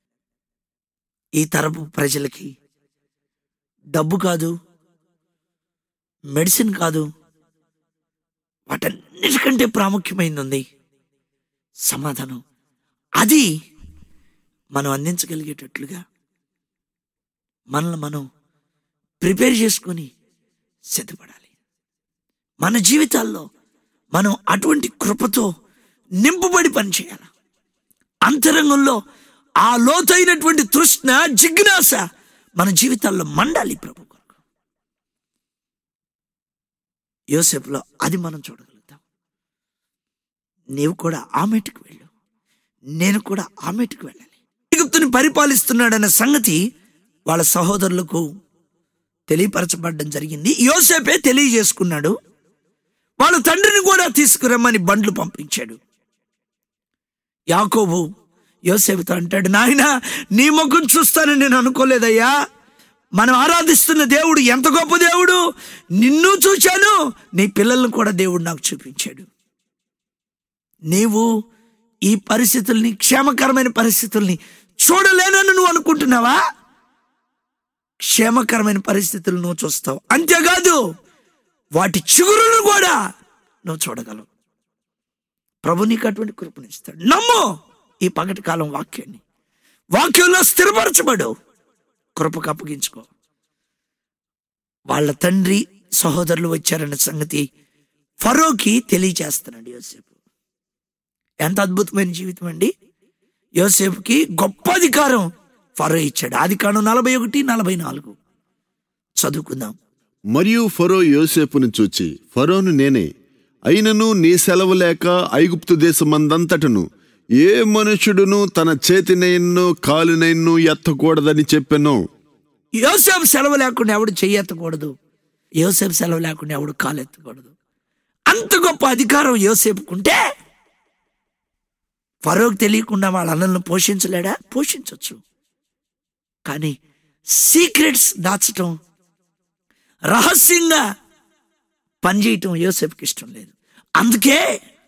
ఈ తరపు ప్రజలకి డబ్బు కాదు మెడిసిన్ కాదు వాటన్నిటికంటే ప్రాముఖ్యమైనది ఉంది సమాధానం అది మనం అందించగలిగేటట్లుగా మనల్ని మనం ప్రిపేర్ చేసుకొని సిద్ధపడాలి మన జీవితాల్లో మనం అటువంటి కృపతో నింపబడి పనిచేయాలి అంతరంగంలో ఆ లోతైనటువంటి తృష్ణ జిజ్ఞాస మన జీవితాల్లో మండాలి ప్రభు కొరకు యోసేపులో అది మనం చూడగలుగుతాం నీవు కూడా ఆ మెట్టుకు వెళ్ళు నేను కూడా ఆ మెట్టుకు వెళ్ళాలి ఐగుప్తుని పరిపాలిస్తున్నాడన్న సంగతి వాళ్ళ సహోదరులకు తెలియపరచబడడం జరిగింది యోసేపే తెలియజేసుకున్నాడు వాళ్ళ తండ్రిని కూడా తీసుకురమ్మని బండ్లు పంపించాడు యాకోబు యోసేపుతో అంటాడు నాయన నీ ముఖం చూస్తానని నేను అనుకోలేదయ్యా మనం ఆరాధిస్తున్న దేవుడు ఎంత గొప్ప దేవుడు నిన్ను చూచాను నీ పిల్లలను కూడా దేవుడు నాకు చూపించాడు నీవు ఈ పరిస్థితుల్ని క్షేమకరమైన పరిస్థితుల్ని చూడలేనని నువ్వు అనుకుంటున్నావా క్షేమకరమైన పరిస్థితులు నువ్వు చూస్తావు అంతేకాదు వాటి చిగురులను కూడా నువ్వు చూడగలవు ప్రభు నీకు అటువంటి కృపనిస్తాడు నమ్ము ఈ పగటి కాలం వాక్యాన్ని వాక్యంలో స్థిరపరచబడు కృపకు అప్పగించుకో వాళ్ళ తండ్రి సహోదరులు వచ్చారన్న సంగతి ఫరోకి తెలియచేస్తున్నాడు యోసేపు ఎంత అద్భుతమైన జీవితం అండి యోసేపుకి గొప్ప అధికారం ఫరో ఇచ్చాడు ఆది కాను నలభై ఒకటి నలభై నాలుగు చదువుకుందాం మరియు ఫరో యోసేపును చూచి ఫరోను నేనే అయినను నీ సెలవు లేక ఐగుప్తు దేశమందంతటను ఏ మనుషుడును తన చేతినైన్ను కాలునైన్ను ఎత్తకూడదని చెప్పెను యోసేపు సెలవు లేకుండా ఎవడు చెయ్యెత్తకూడదు యోసేపు సెలవు లేకుండా ఎవడు కాలు ఎత్తకూడదు అంత గొప్ప అధికారం యోసేపుకుంటే ఫరోక్ తెలియకుండా వాళ్ళ అన్నలను పోషించలేడా పోషించవచ్చు కానీ సీక్రెట్స్ దాచటం రహస్యంగా పనిచేయటం యోసేపుకి ఇష్టం లేదు అందుకే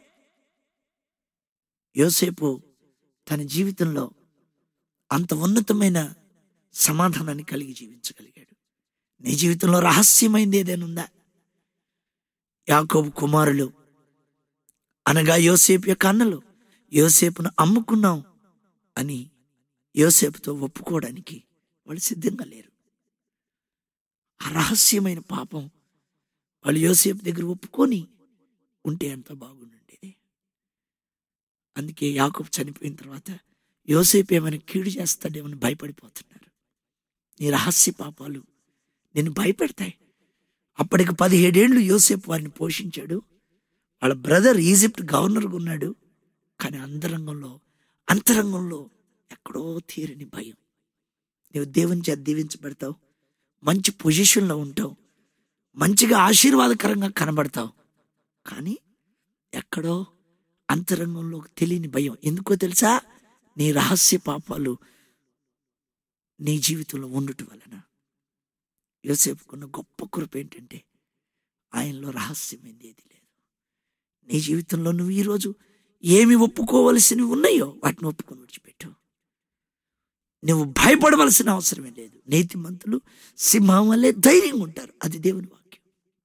యోసేపు తన జీవితంలో అంత ఉన్నతమైన సమాధానాన్ని కలిగి జీవించగలిగాడు నీ జీవితంలో రహస్యమైంది ఏదైనా ఉందా యాకోబు కుమారులు అనగా యోసేపు యొక్క అన్నలు యోసేపును అమ్ముకున్నాం అని యోసేపుతో ఒప్పుకోవడానికి వాళ్ళు సిద్ధంగా లేరు ఆ రహస్యమైన పాపం వాళ్ళు యోసేపు దగ్గర ఒప్పుకొని ఉంటే ఎంత బాగుండేది అందుకే యాకోబు చనిపోయిన తర్వాత యోసేపు ఏమైనా కీడు చేస్తాడేమని భయపడిపోతున్నారు నీ రహస్య పాపాలు నిన్ను భయపెడతాయి అప్పటికి పదిహేడేళ్లు యోసేపు వారిని పోషించాడు వాళ్ళ బ్రదర్ ఈజిప్ట్ గవర్నర్గా ఉన్నాడు కానీ అంతరంగంలో అంతరంగంలో ఎక్కడో తీరని భయం నీవు దేవుని చేత దీవించబడతావు మంచి పొజిషన్లో ఉంటావు మంచిగా ఆశీర్వాదకరంగా కనబడతావు కానీ ఎక్కడో అంతరంగంలో తెలియని భయం ఎందుకో తెలుసా నీ రహస్య పాపాలు నీ జీవితంలో ఉండటం వలన యోసేపుకున్న గొప్ప కృప ఏంటంటే ఆయనలో రహస్యమైంది ఏది లేదు నీ జీవితంలో నువ్వు ఈరోజు ఏమి ఒప్పుకోవలసినవి ఉన్నాయో వాటిని ఒప్పుకొని విడిచిపెట్టు నువ్వు భయపడవలసిన అవసరమే లేదు నీతిమంతులు సింహం వల్లే ధైర్యంగా ఉంటారు అది దేవుని వాక్యం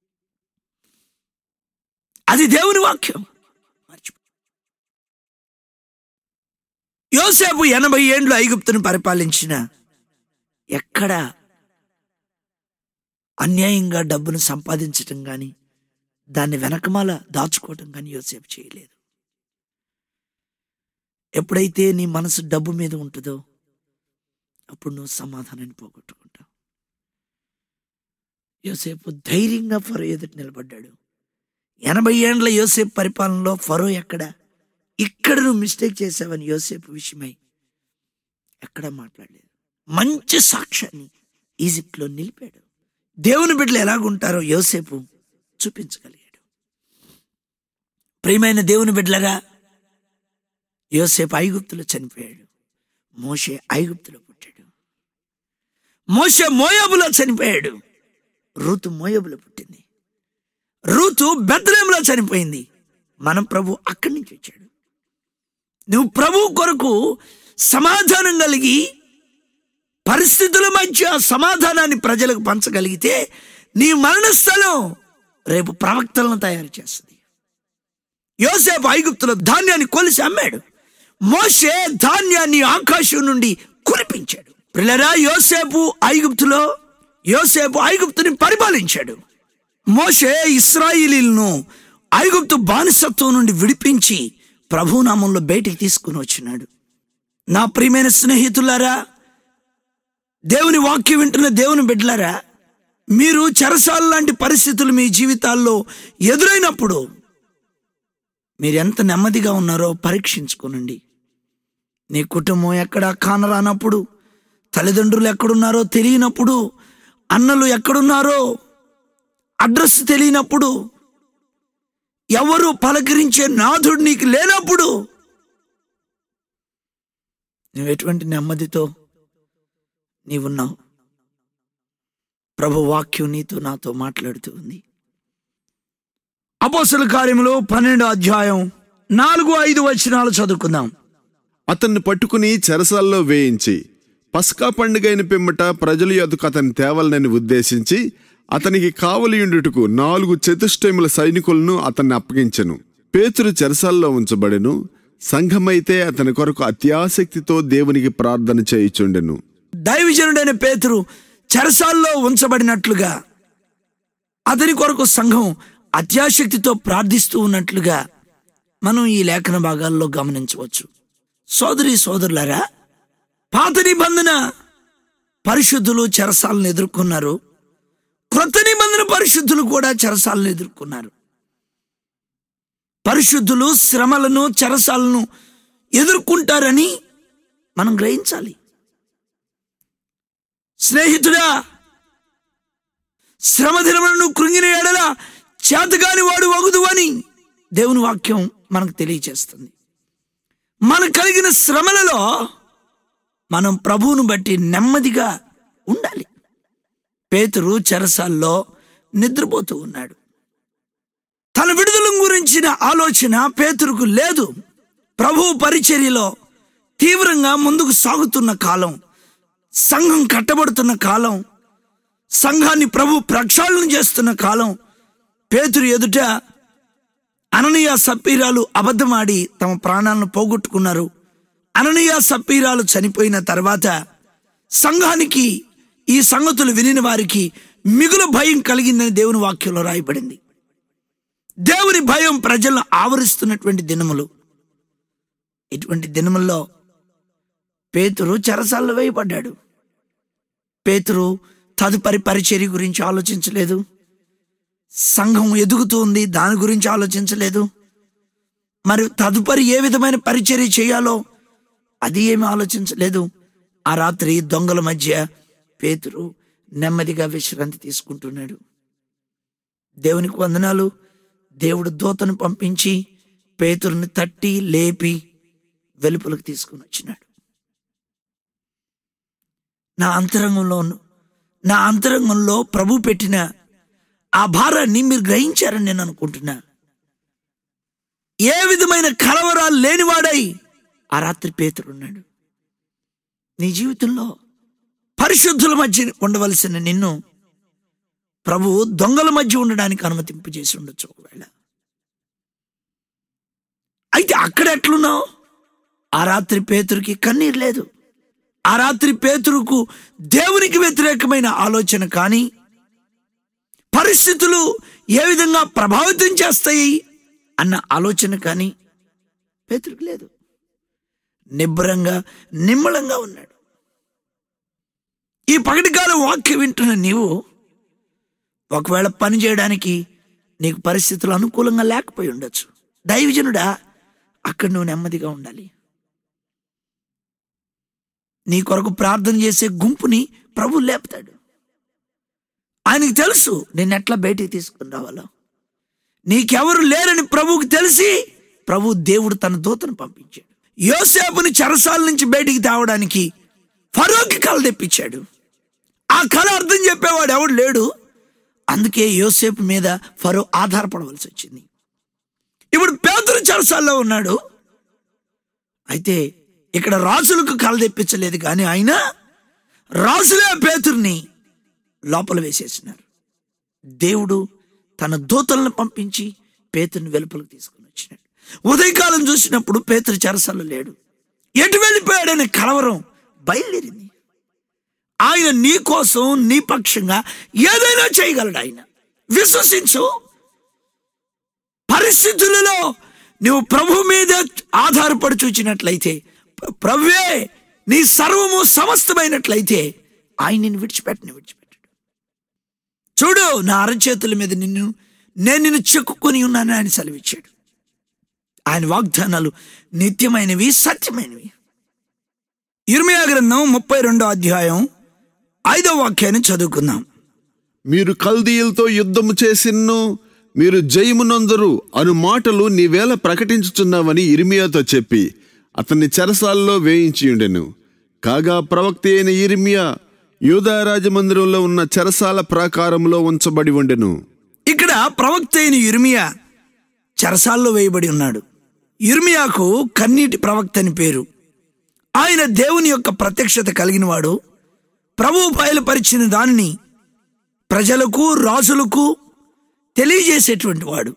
అది దేవుని వాక్యం మర్చిపో యోసేపు ఎనభై ఏండ్లు ఐగుప్తును పరిపాలించిన ఎక్కడ అన్యాయంగా డబ్బును సంపాదించటం కానీ దాన్ని వెనకమాల దాచుకోవటం కానీ యోసేపు చేయలేదు ఎప్పుడైతే నీ మనసు డబ్బు మీద ఉంటుందో అప్పుడు నువ్వు సమాధానాన్ని పోగొట్టుకుంటావు యోసేపు ధైర్యంగా ఫరో ఎదుటి నిలబడ్డాడు ఎనభై ఏండ్ల యోసేపు పరిపాలనలో ఫరో ఎక్కడ ఇక్కడ నువ్వు మిస్టేక్ చేసావని యోసేపు విషయమై ఎక్కడా మాట్లాడలేదు మంచి సాక్ష్యాన్ని ఈజిప్ట్లో నిలిపాడు దేవుని బిడ్డలు ఎలాగుంటారో యోసేపు చూపించగలిగాడు ప్రియమైన దేవుని బిడ్డలరా యోసేపు ఐగుప్తులో చనిపోయాడు మోషే ఐగుప్తులో పుట్టాడు మోషే మోయాబులో చనిపోయాడు రూతు మోయాబులో పుట్టింది రూతు బెత్లేంలో చనిపోయింది మనం ప్రభు అక్కడి నుంచి వచ్చాడు నువ్వు ప్రభు కొరకు సమాధానం కలిగి పరిస్థితుల మధ్య సమాధానాన్ని ప్రజలకు పంచగలిగితే నీ మరణ స్థలం రేపు ప్రవక్తలను తయారు చేస్తుంది యోసేపు ఐగుప్తులో ధాన్యాన్ని కొలిసి అమ్మాడు మోషే ధాన్యాన్ని ఆకాశం నుండి కురిపించాడు పిల్లరా యోసేపు ఐగుప్తులో యోసేపు ఐగుప్తుని పరిపాలించాడు మోషే ఇస్రాయిలీలను ఐగుప్తు బానిసత్వం నుండి విడిపించి ప్రభునామంలో బయటికి తీసుకుని వచ్చినాడు నా ప్రియమైన స్నేహితులారా దేవుని వాక్యం వింటున్న దేవుని బిడ్డలారా మీరు చెరసాల లాంటి పరిస్థితులు మీ జీవితాల్లో ఎదురైనప్పుడు మీరు ఎంత నెమ్మదిగా ఉన్నారో పరీక్షించుకోనండి నీ కుటుంబం ఎక్కడా కానరానప్పుడు తల్లిదండ్రులు ఎక్కడున్నారో తెలియనప్పుడు అన్నలు ఎక్కడున్నారో అడ్రస్ తెలియనప్పుడు ఎవరు పలకరించే నాథుడు నీకు లేనప్పుడు నువ్వు ఎటువంటి నెమ్మదితో నీవున్నావు ప్రభు వాక్యం నీతో నాతో మాట్లాడుతూ ఉంది అపోసల కార్యములో పన్నెండో అధ్యాయం నాలుగు ఐదు వచనాలు చదువుకుందాం అతన్ని పట్టుకుని చెరసాల్లో వేయించి పస్కా పండుగైన పిమ్మట ప్రజల యొద్దకు అతన్ని తేవాలని ఉద్దేశించి అతనికి కావలియుండుటకు నాలుగు చతుష్టయముల సైనికులను అతన్ని అప్పగించెను పేతురు చెరసాల్లో ఉంచబడెను సంఘమైతే అతని కొరకు అత్యాసక్తితో దేవునికి ప్రార్థన చేయుచుండెను దైవజనుడైన పేతురు చెరసాల్లో ఉంచబడినట్లుగా అతని కొరకు సంఘం అత్యాశక్తితో ప్రార్థిస్తూ ఉన్నట్లుగా మనం ఈ లేఖన భాగాల్లో గమనించవచ్చు సోదరి సోదరులారా పాత నిబంధన పరిశుద్ధులు చెరసాలను ఎదుర్కొన్నారు క్రొత్త నిబంధన పరిశుద్ధులు కూడా చెరసాలను ఎదుర్కొన్నారు పరిశుద్ధులు శ్రమలను చెరసాలను ఎదుర్కొంటారని మనం గ్రహించాలి స్నేహితుడా శ్రమ దినములను కృంగిన ఎడల చేతగాని వాడు వగుదు అని దేవుని వాక్యం మనకు తెలియచేస్తుంది మనకు కలిగిన శ్రమలలో మనం ప్రభువును బట్టి నెమ్మదిగా ఉండాలి పేతురు చెరసాల్లో నిద్రపోతూ ఉన్నాడు తన విడుదల గురించిన ఆలోచన పేతురుకు లేదు ప్రభు పరిచర్యలో తీవ్రంగా ముందుకు సాగుతున్న కాలం సంఘం కట్టబడుతున్న కాలం సంఘాన్ని ప్రభు ప్రక్షాళన చేస్తున్న కాలం పేతురు ఎదుట అననీయ సప్పీరాలు అబద్ధమాడి తమ ప్రాణాలను పోగొట్టుకున్నారు అననీయ సప్పీరాలు చనిపోయిన తర్వాత సంఘానికి ఈ సంగతులు వినిన వారికి మిగులు భయం కలిగిందని దేవుని వాక్యంలో రాయబడింది దేవుని భయం ప్రజలను ఆవరిస్తున్నటువంటి దినములు ఇటువంటి దినముల్లో పేతురు చెరసాల్లో వేయబడ్డాడు పేతురు తదుపరి పరిచర్య గురించి ఆలోచించలేదు సంఘం ఎదుగుతూ ఉంది దాని గురించి ఆలోచించలేదు మరి తదుపరి ఏ విధమైన పరిచర్య చేయాలో అది ఏమి ఆలోచించలేదు ఆ రాత్రి దొంగల మధ్య పేతురు నెమ్మదిగా విశ్రాంతి తీసుకుంటున్నాడు దేవునికి వందనాలు దేవుడు దూతను పంపించి పేతురుని తట్టి లేపి వెలుపలకు తీసుకుని వచ్చినాడు నా అంతరంగంలో నా అంతరంగంలో ప్రభు పెట్టిన ఆ భారాన్ని మీరు గ్రహించారని నేను అనుకుంటున్నా ఏ విధమైన కలవరాలు లేనివాడై ఆ రాత్రి పేతురున్నాడు నీ జీవితంలో పరిశుద్ధుల మధ్య ఉండవలసిన నిన్ను ప్రభు దొంగల మధ్య ఉండడానికి అనుమతింపు చేసి ఉండొచ్చు ఒకవేళ అయితే అక్కడ ఎట్లున్నావు ఆ రాత్రి పేతురికి కన్నీరు లేదు ఆ రాత్రి పేతురుకు దేవునికి వ్యతిరేకమైన ఆలోచన కానీ పరిస్థితులు ఏ విధంగా ప్రభావితం చేస్తాయి అన్న ఆలోచన కానీ పేతురికి లేదు నిబ్బరంగా నిమ్మలంగా ఉన్నాడు ఈ పగటికాలం వాక్యం వింటున్న నీవు ఒకవేళ పని చేయడానికి నీకు పరిస్థితులు అనుకూలంగా లేకపోయి ఉండొచ్చు దైవజనుడా అక్కడ నువ్వు నెమ్మదిగా ఉండాలి నీ కొరకు ప్రార్థన చేసే గుంపుని ప్రభు లేపుతాడు ఆయనకి తెలుసు నేను ఎట్లా బయటికి తీసుకుని రావాలో నీకెవరు లేరని ప్రభువుకి తెలిసి ప్రభు దేవుడు తన దూతను పంపించాడు యోసేపుని చెరసాల నుంచి బయటికి తేవడానికి ఫరోకి కళ తెప్పించాడు ఆ కళ అర్థం చెప్పేవాడు ఎవడు లేడు అందుకే యోసేపు మీద ఫరో ఆధారపడవలసి వచ్చింది ఇప్పుడు పేదరు చెరసాల్లో ఉన్నాడు అయితే ఇక్కడ రాజులకు కళ తెప్పించలేదు కానీ ఆయన రాజులే పేతుర్ని లోపల వేసేసినారు దేవుడు తన దూతలను పంపించి పేతుర్ని వెలుపలకు తీసుకుని వచ్చినాడు ఉదయకాలం చూసినప్పుడు పేతురు చెరసాల్లో లేడు ఎటు వెళ్ళిపోయాడనే కలవరం బయలుదేరింది ఆయన నీ కోసం నీ పక్షంగా ఏదైనా చేయగలడు ఆయన విశ్వసించు పరిస్థితులలో నువ్వు ప్రభు మీద ఆధారపడి చూచినట్లయితే ప్ర- ప్రభువే నీ సర్వము సమస్తమైనట్లయితే ఆయన నిన్ను విడిచిపెట్టని విడిచిపెట్టాడు చూడు నా అరచేతుల మీద నిన్ను నేను నిన్ను చెక్కుకొని ఉన్నానని ఆయన సెలవిచ్చాడు ఆయన వాగ్దానాలు నిత్యమైనవి సత్యమైనవి ఇర్మియా గ్రంథం ముప్పై రెండో అధ్యాయం ఐదో వాక్యాన్ని చదువుకుందాం మీరు కల్దీయులతో యుద్ధము చేసిన్ను మీరు జయమునందరు అను మాటలు నీవేళ ప్రకటించుచున్నావని ఇర్మియాతో చెప్పి అతన్ని చెరసాల్లో వేయించియుండెను కాగా ప్రవక్త అయిన ఇర్మియా యూదా రాజమందిరంలో ఉన్న చెరసాల ప్రాకారంలో ఉంచబడి ఉండెను ఇక్కడ ప్రవక్త అయిన ఇర్మియా చెరసాల్లో వేయబడి ఉన్నాడు ఇర్మియాకు కన్నీటి ప్రవక్త అని పేరు ఆయన దేవుని యొక్క ప్రత్యక్షత కలిగిన వాడు ప్రభువు బయలుపరిచిన దానిని ప్రజలకు రాజులకు తెలియజేసేటువంటి వాడు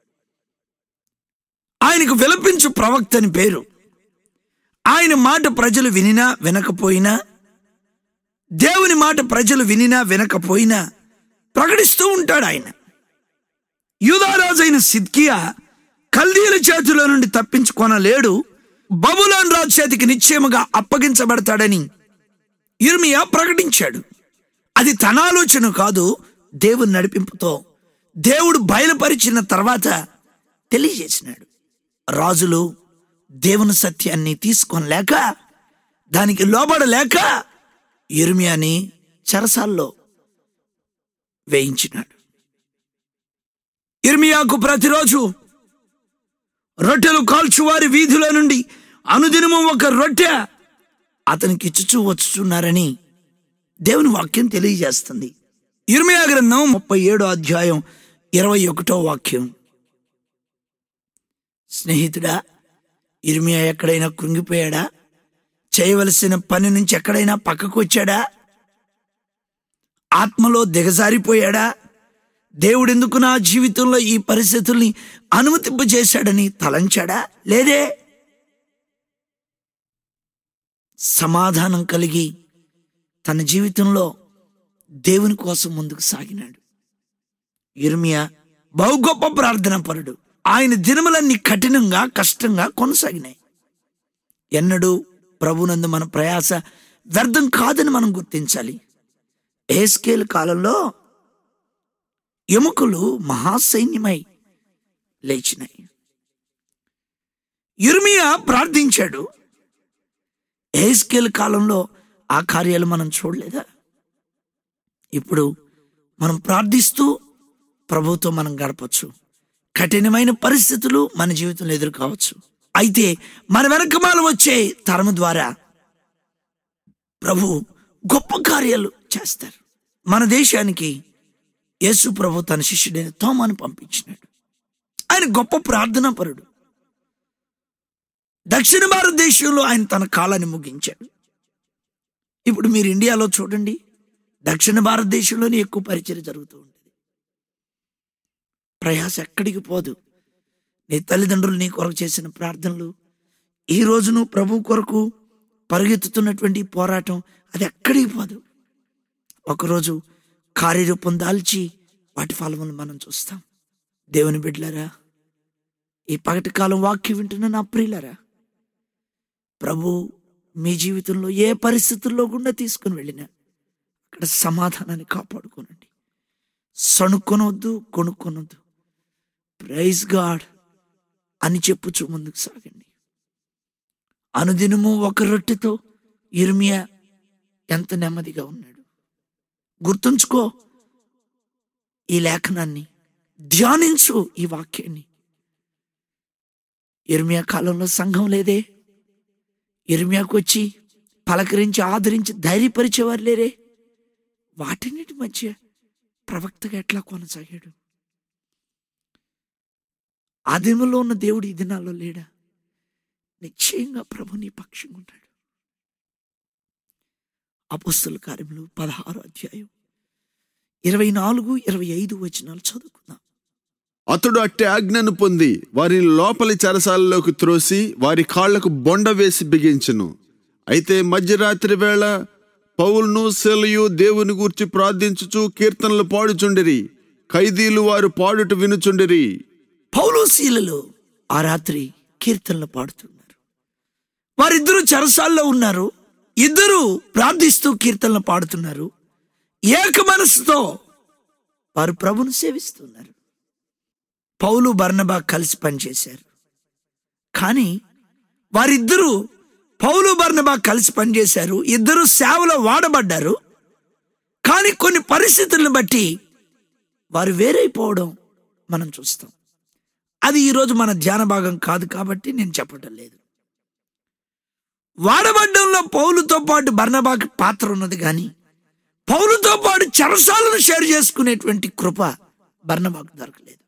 ఆయనకు విలపించు ప్రవక్త అని పేరు ఆయన మాట ప్రజలు వినినా వినకపోయినా దేవుని మాట ప్రజలు వినినా వినకపోయినా ప్రకటిస్తూ ఉంటాడు ఆయన యూదారాజు అయిన సిద్కియా కల్దీల చేతిలో నుండి తప్పించుకొనలేడు బబులాన్ రాజు చేతికి నిశ్చయముగా అప్పగించబడతాడని ఇర్మియా ప్రకటించాడు అది తన ఆలోచన కాదు దేవుని నడిపింపుతో దేవుడు బయలుపరిచిన తర్వాత తెలియజేసినాడు రాజులు దేవుని సత్యాన్ని తీసుకోలేక దానికి లోబడలేక ఇర్మియాని చెరసాల్లో వేయించినాడు ఇర్మియాకు ప్రతిరోజు రొట్టెలు కాల్చువారి వీధిలో నుండి అనుదినము ఒక రొట్టె అతనికి ఇచ్చుచూ వచ్చుచున్నారని దేవుని వాక్యం తెలియజేస్తుంది ఇర్మియా గ్రంథం ముప్పై ఏడో అధ్యాయం ఇరవై ఒకటో వాక్యం స్నేహితుడా ఇర్మియా ఎక్కడైనా కృంగిపోయాడా చేయవలసిన పని నుంచి ఎక్కడైనా పక్కకు వచ్చాడా ఆత్మలో దిగజారిపోయాడా దేవుడెందుకు నా జీవితంలో ఈ పరిస్థితుల్ని అనుమతింపజేశాడని తలంచాడా లేదే సమాధానం కలిగి తన జీవితంలో దేవుని కోసం ముందుకు సాగినాడు ఇర్మియా బహు గొప్ప ప్రార్థన పరుడు ఆయన దినములన్నీ కఠినంగా కష్టంగా కొనసాగినాయి ఎన్నడూ ప్రభునందు మన ప్రయాస వ్యర్థం కాదని మనం గుర్తించాలి ఏస్కేల్ కాలంలో ఎముకలు మహాసైన్యమై లేచినాయి ఇర్మియా ప్రార్థించాడు ఏస్కేల్ కాలంలో ఆ కార్యాలు మనం చూడలేదా ఇప్పుడు మనం ప్రార్థిస్తూ ప్రభుతో మనం గడపచ్చు కఠినమైన పరిస్థితులు మన జీవితంలో ఎదుర్కోవచ్చు అయితే మన వెనకమాల వచ్చే తరము ద్వారా ప్రభు గొప్ప కార్యాలు చేస్తారు మన దేశానికి యేసు ప్రభు తన శిష్యుడైన తోమాను పంపించినాడు ఆయన గొప్ప ప్రార్థనా పరుడు దక్షిణ భారతదేశంలో ఆయన తన కాలాన్ని ముగించాడు ఇప్పుడు మీరు ఇండియాలో చూడండి దక్షిణ భారతదేశంలోనే ఎక్కువ పరిచయం జరుగుతూ ఉంటుంది ప్రయాస ఎక్కడికి పోదు నీ తల్లిదండ్రులు నీ కొరకు చేసిన ప్రార్థనలు ఈ రోజును ప్రభు కొరకు పరిగెత్తుతున్నటువంటి ఈ పోరాటం అది ఎక్కడికి పోదు ఒకరోజు కార్యరూపం దాల్చి వాటి ఫలములు మనం చూస్తాం దేవుని బిడ్డలారా ఈ పగటి కాలం వాక్యం వింటున్న నా ప్రియులరా ప్రభు మీ జీవితంలో ఏ పరిస్థితుల్లో గుండా తీసుకుని వెళ్ళినా అక్కడ సమాధానాన్ని కాపాడుకోనండి సణుక్కొనవద్దు కొనుక్కొనొద్దు ప్రైజ్ గాడ్ అని చెప్పుచు ముందుకు సాగండి అనుదినము ఒక రొట్టెతో ఇర్మియా ఎంత నెమ్మదిగా ఉన్నాడు గుర్తుంచుకో ఈ లేఖనాన్ని ధ్యానించు ఈ వాక్యాన్ని ఇర్మియా కాలంలో సంఘం లేదే ఇర్మియాకు వచ్చి పలకరించి ఆదరించి ధైర్యపరిచేవారు లేరే వాటిన్నిటి మధ్య ప్రవక్తగా ఎట్లా కొనసాగాడు ఆదిమలో ఉన్న దేవుడు ఈ దినాల్లో లేడా నిశ్చయంగా ప్రభు నీ పక్షంగా ఉంటాడు అపస్తుల కార్యములు పదహారు అధ్యాయం ఇరవై నాలుగు ఇరవై ఐదు వచనాలు చదువుకుందాం అతడు అట్టి ఆజ్ఞను పొంది వారిని లోపలి చెరసాలలోకి త్రోసి వారి కాళ్లకు బొండ వేసి బిగించెను అయితే మధ్యరాత్రి వేళ పౌలును సెలయు దేవుని గూర్చి ప్రార్థించుచు కీర్తనలు పాడుచుండిరి ఖైదీలు వారు పాడుట వినుచుండిరి పౌలు శీలలు ఆ రాత్రి కీర్తనలు పాడుతున్నారు వారిద్దరూ చెరసాల్లో ఉన్నారు ఇద్దరు ప్రార్థిస్తూ కీర్తనలు పాడుతున్నారు ఏక మనసుతో వారు ప్రభును సేవిస్తున్నారు పౌలు బర్నబా కలిసి పనిచేశారు కానీ వారిద్దరూ పౌలు బర్నబా కలిసి పనిచేశారు ఇద్దరు సేవలో వాడబడ్డారు కానీ కొన్ని పరిస్థితులను బట్టి వారు వేరైపోవడం మనం చూస్తాం అది ఈరోజు మన ధ్యాన భాగం కాదు కాబట్టి నేను చెప్పటం లేదు వాడబడ్డంలో పౌలుతో పాటు బర్నబాకి పాత్ర ఉన్నది కానీ పౌలుతో పాటు చెరసాలను షేర్ చేసుకునేటువంటి కృప బర్నబాకు దొరకలేదు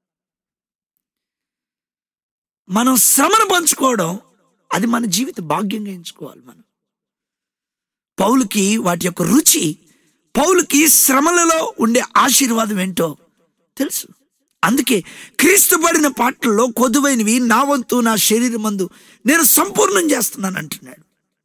మనం శ్రమను పంచుకోవడం అది మన జీవిత భాగ్యంగా ఎంచుకోవాలి మనం పౌలుకి వాటి యొక్క రుచి పౌలుకి శ్రమలలో ఉండే ఆశీర్వాదం ఏంటో తెలుసు అందుకే క్రీస్తు పడిన పాటల్లో కొదువైనవి నా వంతు నా శరీరం మందు నేను సంపూర్ణం చేస్తున్నాను అంటున్నాడు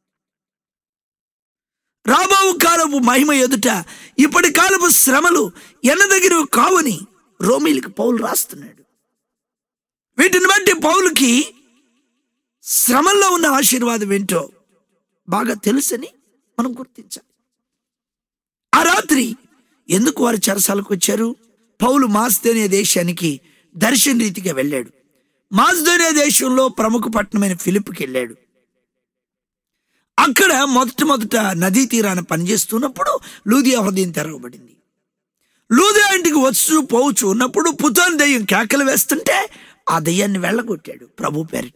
రాబోవు కాలపు మహిమ ఎదుట ఇప్పటి కాలపు శ్రమలు ఎన్నదగినవి కావని రోమిలికి పౌలు రాస్తున్నాడు వీటిని బట్టి పౌలుకి శ్రమల్లో ఉన్న ఆశీర్వాదం ఏంటో బాగా తెలుసని మనం గుర్తించాలి ఆ రాత్రి ఎందుకు వారు చెరసాలకు వచ్చారు పౌలు మాస్దోనియా దేశానికి దర్శన రీతిగా వెళ్ళాడు మాస్దోనియా దేశంలో ప్రముఖ పట్టణమైన ఫిలిప్కి వెళ్ళాడు అక్కడ మొదట మొదట నదీ తీరాన పనిచేస్తున్నప్పుడు లూదియా హృదయం తెరవబడింది లూదియా ఇంటికి వచ్చు పోవచ్చు ఉన్నప్పుడు పుతాన్ దెయ్యం కేకలు వేస్తుంటే ఆ దెయ్యాన్ని వెళ్ళగొట్టాడు ప్రభు పేరిట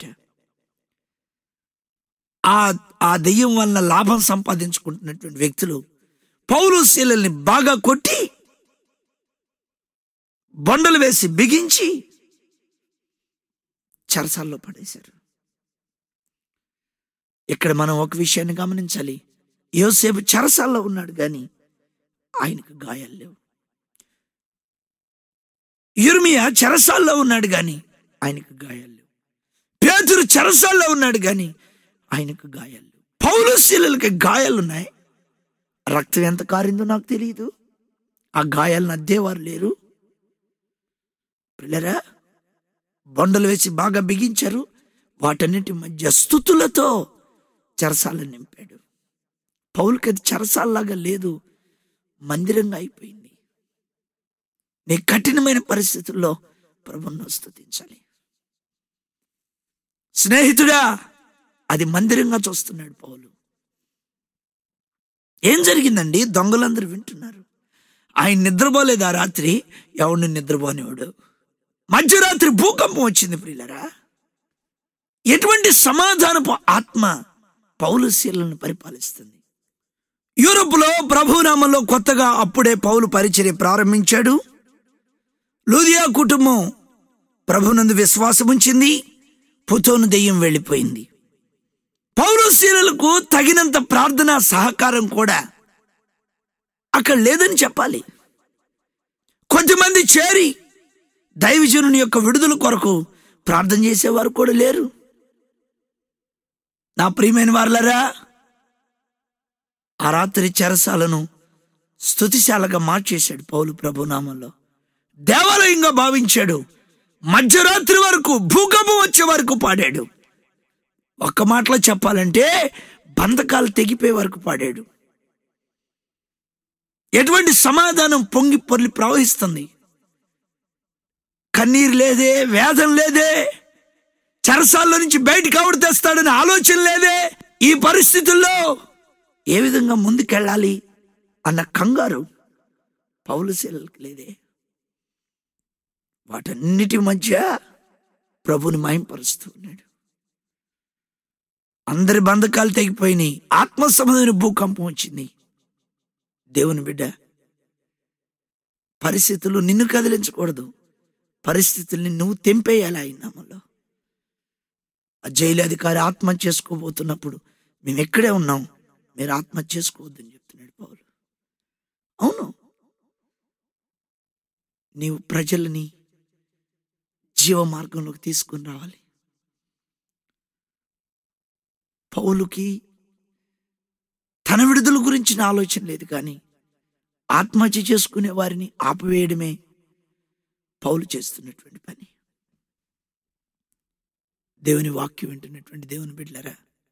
ఆ ఆ దెయ్యం వలన లాభం సంపాదించుకుంటున్నటువంటి వ్యక్తులు పౌలు శీలల్ని బాగా కొట్టి బొండలు వేసి బిగించి చెరసాల్లో పడేశారు ఇక్కడ మనం ఒక విషయాన్ని గమనించాలి యోసేపు చెరసాల్లో ఉన్నాడు కానీ ఆయనకు గాయాలు లేవు యుర్మియా చెరసాల్లో ఉన్నాడు కానీ ఆయనకు గాయాలు లేవు పేతురు చెరసాల్లో ఉన్నాడు కానీ ఆయనకు గాయాలు లేవు పౌలు శీలలకి గాయాలు ఉన్నాయి రక్తం ఎంత కారిందో నాకు తెలియదు ఆ గాయాలను అద్దేవారు లేరు పిల్లరా బొండలు వేసి బాగా బిగించారు వాటన్నిటి మధ్య స్థుతులతో చెరసాలను నింపాడు పౌలకి అది చెరసాల్లాగా లేదు మందిరంగా అయిపోయింది నీ కఠినమైన పరిస్థితుల్లో ప్రభుత్వం స్థుతించాలి స్నేహితుడా అది మందిరంగా చూస్తున్నాడు పౌలు ఏం జరిగిందండి దొంగలందరూ వింటున్నారు ఆయన నిద్రపోలేదు ఆ రాత్రి ఎవడిని నిద్రపోనివాడు మధ్యరాత్రి భూకంపం వచ్చింది ప్రియులరా ఎటువంటి సమాధానపు ఆత్మ పౌలు శీలను పరిపాలిస్తుంది యూరోప్లో ప్రభునామంలో కొత్తగా అప్పుడే పౌలు పరిచర్య ప్రారంభించాడు లూదియా కుటుంబం ప్రభునందు విశ్వాసం ఉంచింది పుతోను దెయ్యం వెళ్ళిపోయింది పౌలు శీలలకు తగినంత ప్రార్థన సహకారం కూడా అక్కడ లేదని చెప్పాలి కొంతమంది చేరి దైవజనుని యొక్క విడుదల కొరకు ప్రార్థన చేసేవారు కూడా లేరు నా ప్రియమైన వారులరా ఆ రాత్రి చెరసాలను స్థుతిశాలగా మార్చేశాడు పౌలు ప్రభునామంలో దేవాలయంగా భావించాడు మధ్యరాత్రి వరకు భూకంపం వచ్చే వరకు పాడాడు ఒక్క మాటలో చెప్పాలంటే బంధకాలు తెగిపోయే వరకు పాడాడు ఎటువంటి సమాధానం పొంగి పొర్లి ప్రవహిస్తుంది కన్నీరు లేదే వేదన లేదే చెరసాల్లో నుంచి బయటికి ఆవిడ తెస్తాడని ఆలోచన లేదే ఈ పరిస్థితుల్లో ఏ విధంగా ముందుకెళ్ళాలి అన్న కంగారు పౌలశీలకి లేదే వాటన్నిటి మధ్య ప్రభుని మయంపరుస్తూ ఉన్నాడు అందరి బంధకాలు తెగిపోయినాయి ఆత్మ సంబంధమైన భూకంపం వచ్చింది దేవుని బిడ్డ పరిస్థితులు నిన్ను కదిలించకూడదు పరిస్థితుల్ని నువ్వు తెంపేయాలి ఆయన నామంలో ఆ జైలు అధికారి ఆత్మహత్య చేసుకోబోతున్నప్పుడు మేము ఎక్కడే ఉన్నాం మీరు ఆత్మహత్య చేసుకోవద్దని చెప్తున్నాడు పౌలు అవును నీవు ప్రజలని జీవ మార్గంలోకి తీసుకుని రావాలి పౌలుకి తన విడుదల గురించిన ఆలోచన లేదు కానీ ఆత్మహత్య చేసుకునే వారిని ఆపివేయడమే పౌలు చేస్తున్నటువంటి పని దేవుని వాక్యం వింటున్నటువంటి దేవుని బిడ్డలరా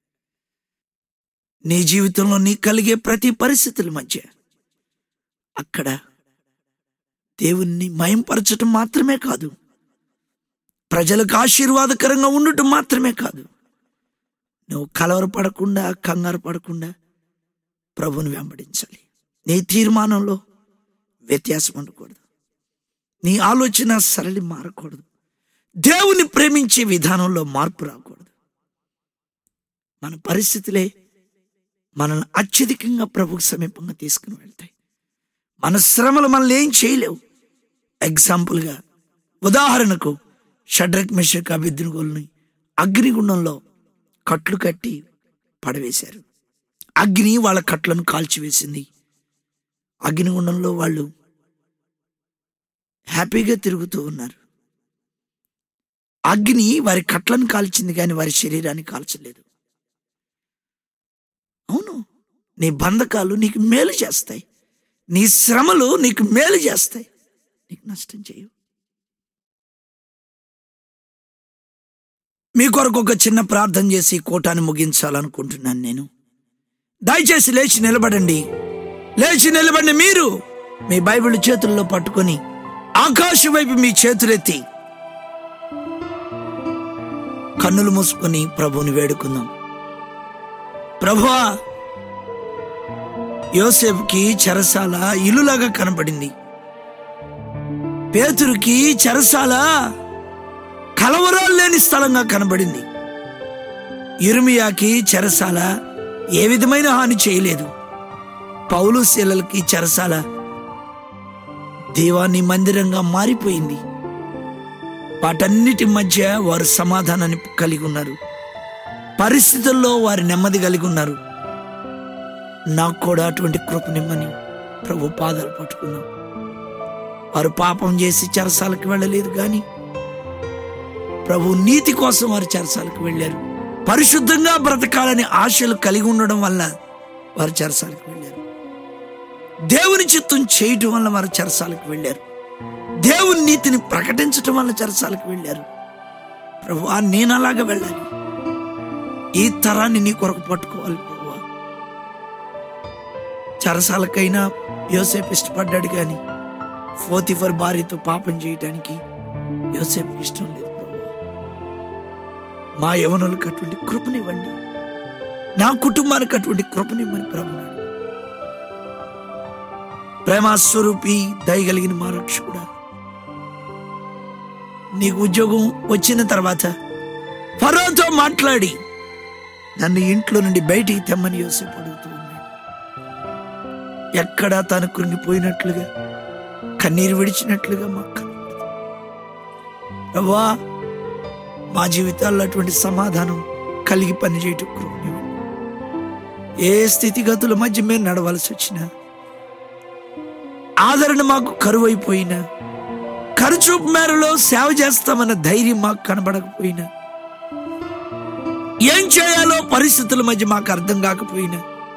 నీ జీవితంలో నీ కలిగే ప్రతి పరిస్థితుల మధ్య అక్కడ దేవుణ్ణి మయంపరచటం మాత్రమే కాదు ప్రజలకు ఆశీర్వాదకరంగా ఉండటం మాత్రమే కాదు నువ్వు కలవరపడకుండా కంగారు పడకుండా ప్రభుని వెంబడించాలి నీ తీర్మానంలో వ్యత్యాసం ఉండకూడదు నీ ఆలోచన సరళి మారకూడదు దేవుని ప్రేమించే విధానంలో మార్పు రాకూడదు మన పరిస్థితులే మనల్ని అత్యధికంగా ప్రభుకు సమీపంగా తీసుకుని వెళ్తాయి మన శ్రమలు మనల్ని ఏం చేయలేవు ఎగ్జాంపుల్గా ఉదాహరణకు షడ్రక్ మిషక్ అభిద్రుగోల్ని అగ్నిగుండంలో కట్లు కట్టి పడవేశారు అగ్ని వాళ్ళ కట్లను కాల్చివేసింది అగ్నిగుండంలో వాళ్ళు హ్యాపీగా తిరుగుతూ ఉన్నారు అగ్ని వారి కట్లను కాల్చింది కానీ వారి శరీరాన్ని కాల్చలేదు అవును నీ బంధకాలు నీకు మేలు చేస్తాయి నీ శ్రమలు నీకు మేలు చేస్తాయి నీకు నష్టం చేయవు మీ కొరకు ఒక చిన్న ప్రార్థన చేసి కోటాన్ని ముగించాలనుకుంటున్నాను నేను దయచేసి లేచి నిలబడండి లేచి నిలబడి మీరు మీ బైబిల్ చేతుల్లో పట్టుకొని ఆకాశం వైపు మీ చేతులెత్తి కన్నులు మూసుకొని ప్రభువుని వేడుకుందాం ప్రభువా యోసేపుకి చెరసాల ఇల్లులాగా కనపడింది పేతురుకి చెరసాల కలవరాలు లేని స్థలంగా కనబడింది ఇర్మియాకి చెరసాల ఏ విధమైన హాని చేయలేదు పౌలు శీలలకి చెరసాల దేవాన్ని మందిరంగా మారిపోయింది వాటన్నిటి మధ్య వారు సమాధానాన్ని కలిగి ఉన్నారు పరిస్థితుల్లో వారి నెమ్మది కలిగి ఉన్నారు నాకు కూడా అటువంటి కృపనిమ్మని ప్రభు పాదాలు పట్టుకున్నాం వారు పాపం చేసి చెరసాలకు వెళ్ళలేదు కానీ ప్రభు నీతి కోసం వారు చెరసాలకు వెళ్ళారు పరిశుద్ధంగా బ్రతకాలని ఆశలు కలిగి ఉండడం వల్ల వారు చెరసాలకు వెళ్ళారు దేవుని చిత్తం చేయటం వల్ల వారు చెరసాలకు వెళ్ళారు దేవుని నీతిని ప్రకటించటం వల్ల చెరసాలకు వెళ్ళారు ప్రభు నేను అలాగా వెళ్ళాలి ఈ తరాన్ని నీ కొరకు పట్టుకోవాలి ప్రభు చెరసాలకైనా యోసేపు ఇష్టపడ్డాడు కానీ ఫోతిఫర్ భార్యతో పాపం చేయటానికి యోసేపు ఇష్టం లేదు ప్రభు మా యవనులకు అటువంటి కృపనివ్వండి నా కుటుంబానికి అటువంటి కృపనివ్వని ప్రభు ప్రేమస్వరూపి దయగలిగిన మా రక్షకుడా నీకు ఉద్యోగం వచ్చిన తర్వాత ఫరోతో మాట్లాడి నన్ను ఇంట్లో నుండి బయటికి తెమ్మని యోసేపు అడుగుతూ ఉన్నాడు ఎక్కడా తాను కృంగిపోయినట్లుగా కన్నీరు విడిచినట్లుగా మాకు కనబడుతుంది. ప్రభువా మా జీవితాల్లో అటువంటి సమాధానం కలిగి పనిచేయటం కృపనివ్వండి ఏ స్థితిగతుల మధ్య మేము నడవలసి వచ్చినా ఆదరణ మాకు కరువైపోయినా ఖర్చూపు మేరలో సేవ చేస్తామన్న ధైర్యం మాకు కనబడకపోయినా ఏం చేయాలో పరిస్థితుల మధ్య మాకు అర్థం కాకపోయినా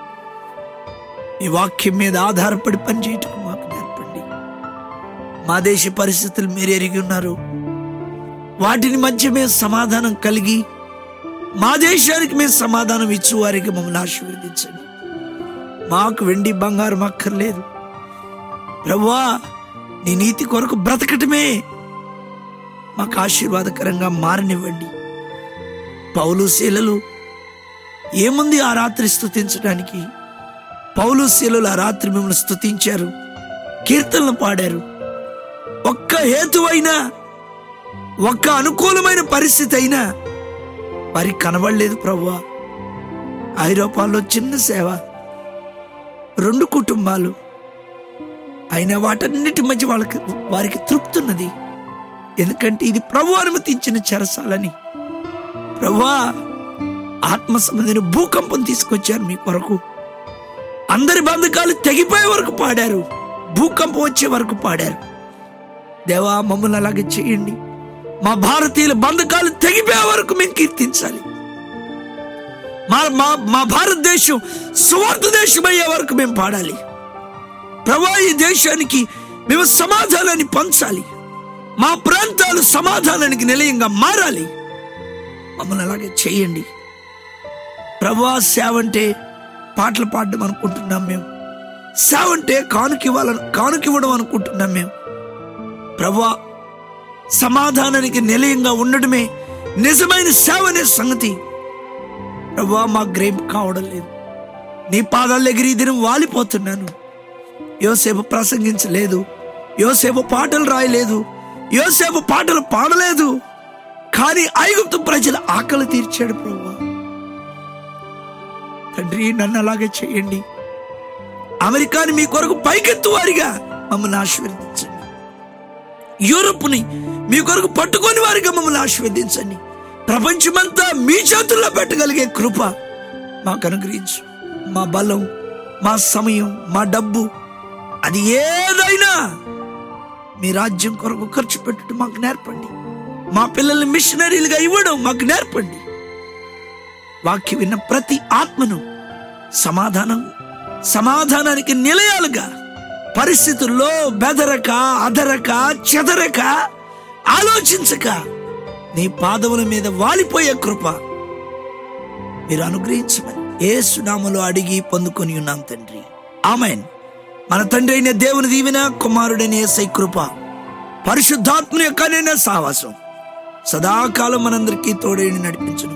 ఈ వాక్యం మీద ఆధారపడి పనిచేయటం మాకు నేర్పండి మా దేశ పరిస్థితులు మీరు ఎరిగి ఉన్నారు వాటిని మధ్య మేము సమాధానం కలిగి మా దేశానికి మేము సమాధానం ఇచ్చు వారికి మమ్మల్ని ఆశీర్వదించండి మాకు వెండి బంగారం అక్కర్లేదు ప్రభువా నీ నీతి కొరకు బ్రతకటమే మాకు ఆశీర్వాదకరంగా మారనివ్వండి పౌలు శీలలు ఏముంది ఆ రాత్రి స్తుతించడానికి పౌలు శీలలు ఆ రాత్రి మిమ్మల్ని స్తుతించారు కీర్తనలు పాడారు ఒక్క హేతువైనా ఒక్క అనుకూలమైన పరిస్థితి అయినా వారికి కనబడలేదు ప్రభువా ఐరోపాలో చిన్న సేవ రెండు కుటుంబాలు అయినా వాటన్నిటి మధ్య వాళ్ళకి వారికి తృప్తి ఉన్నది ఎందుకంటే ఇది ప్రభు అనుమతించిన చెరసాలని ప్రభువా ఆత్మ సంబంధించిన భూకంపం తీసుకొచ్చారు మీ కొరకు అందరి బంధకాలు తెగిపోయే వరకు పాడారు భూకంపం వచ్చే వరకు పాడారు దేవా మమ్మల్ని అలాగే చేయండి మా భారతీయుల బంధకాలు తెగిపోయే వరకు మేము కీర్తించాలి మా మా మా భారతదేశం సువార్త దేశం అయ్యే వరకు మేము పాడాలి ప్రభా ఈ దేశానికి మేము సమాధానాన్ని పంచాలి మా ప్రాంతాలు సమాధానానికి నిలయంగా మారాలి మమ్మల్ని అలాగే చేయండి ప్రభా సేవ అంటే పాటలు పాడడం అనుకుంటున్నాం మేము సేవ అంటే కానుక ఇవ్వాలని కానుక ఇవ్వడం అనుకుంటున్నాం మేము ప్రభా సమాధానానికి నిలయంగా ఉండడమే నిజమైన సేవ అనే సంగతి ప్రభా మా గ్రేమ్ కావడం లేదు నీ పాదాల దగ్గర ఈ దినం వాలిపోతున్నాను యోసేపు ప్రసంగించలేదు యోసేపు పాటలు రాయలేదు యోసేపు పాటలు పాడలేదు కానీ ఐగుప్తు ప్రజల ఆకలి తీర్చాడు ప్రభా తండ్రి నన్ను అలాగే చేయండి అమెరికాని మీ కొరకు పైకెత్తు వారిగా మమ్మల్ని ఆశీర్వదించండి యూరోప్ని మీ కొరకు పట్టుకొని వారిగా మమ్మల్ని ఆశీర్వదించండి ప్రపంచమంతా మీ చేతుల్లో పెట్టగలిగే కృప మాకు అనుగ్రహించు మా బలం మా సమయం మా డబ్బు అది ఏదైనా మీ రాజ్యం కొరకు ఖర్చు పెట్టడం మాకు నేర్పండి మా పిల్లల్ని మిషనరీలుగా ఇవ్వడం మాకు నేర్పండి వాక్యం విన్న ప్రతి ఆత్మను సమాధానం సమాధానానికి నిలయాలుగా పరిస్థితుల్లో బెదరక అదరక చెదరక ఆలోచించక నీ పాదముల మీద వాలిపోయే కృప మీరు అనుగ్రహించమని ఏ సునామలో అడిగి పొందుకొని ఉన్నాం తండ్రి ఆమెన్ మన తండ్రి అయిన దేవుని దీవెన కుమారుడైన యేసై కృప పరిశుద్ధాత్మ యొక్క సావాసం సదాకాలం మనందరికీ తోడేని నడిపించును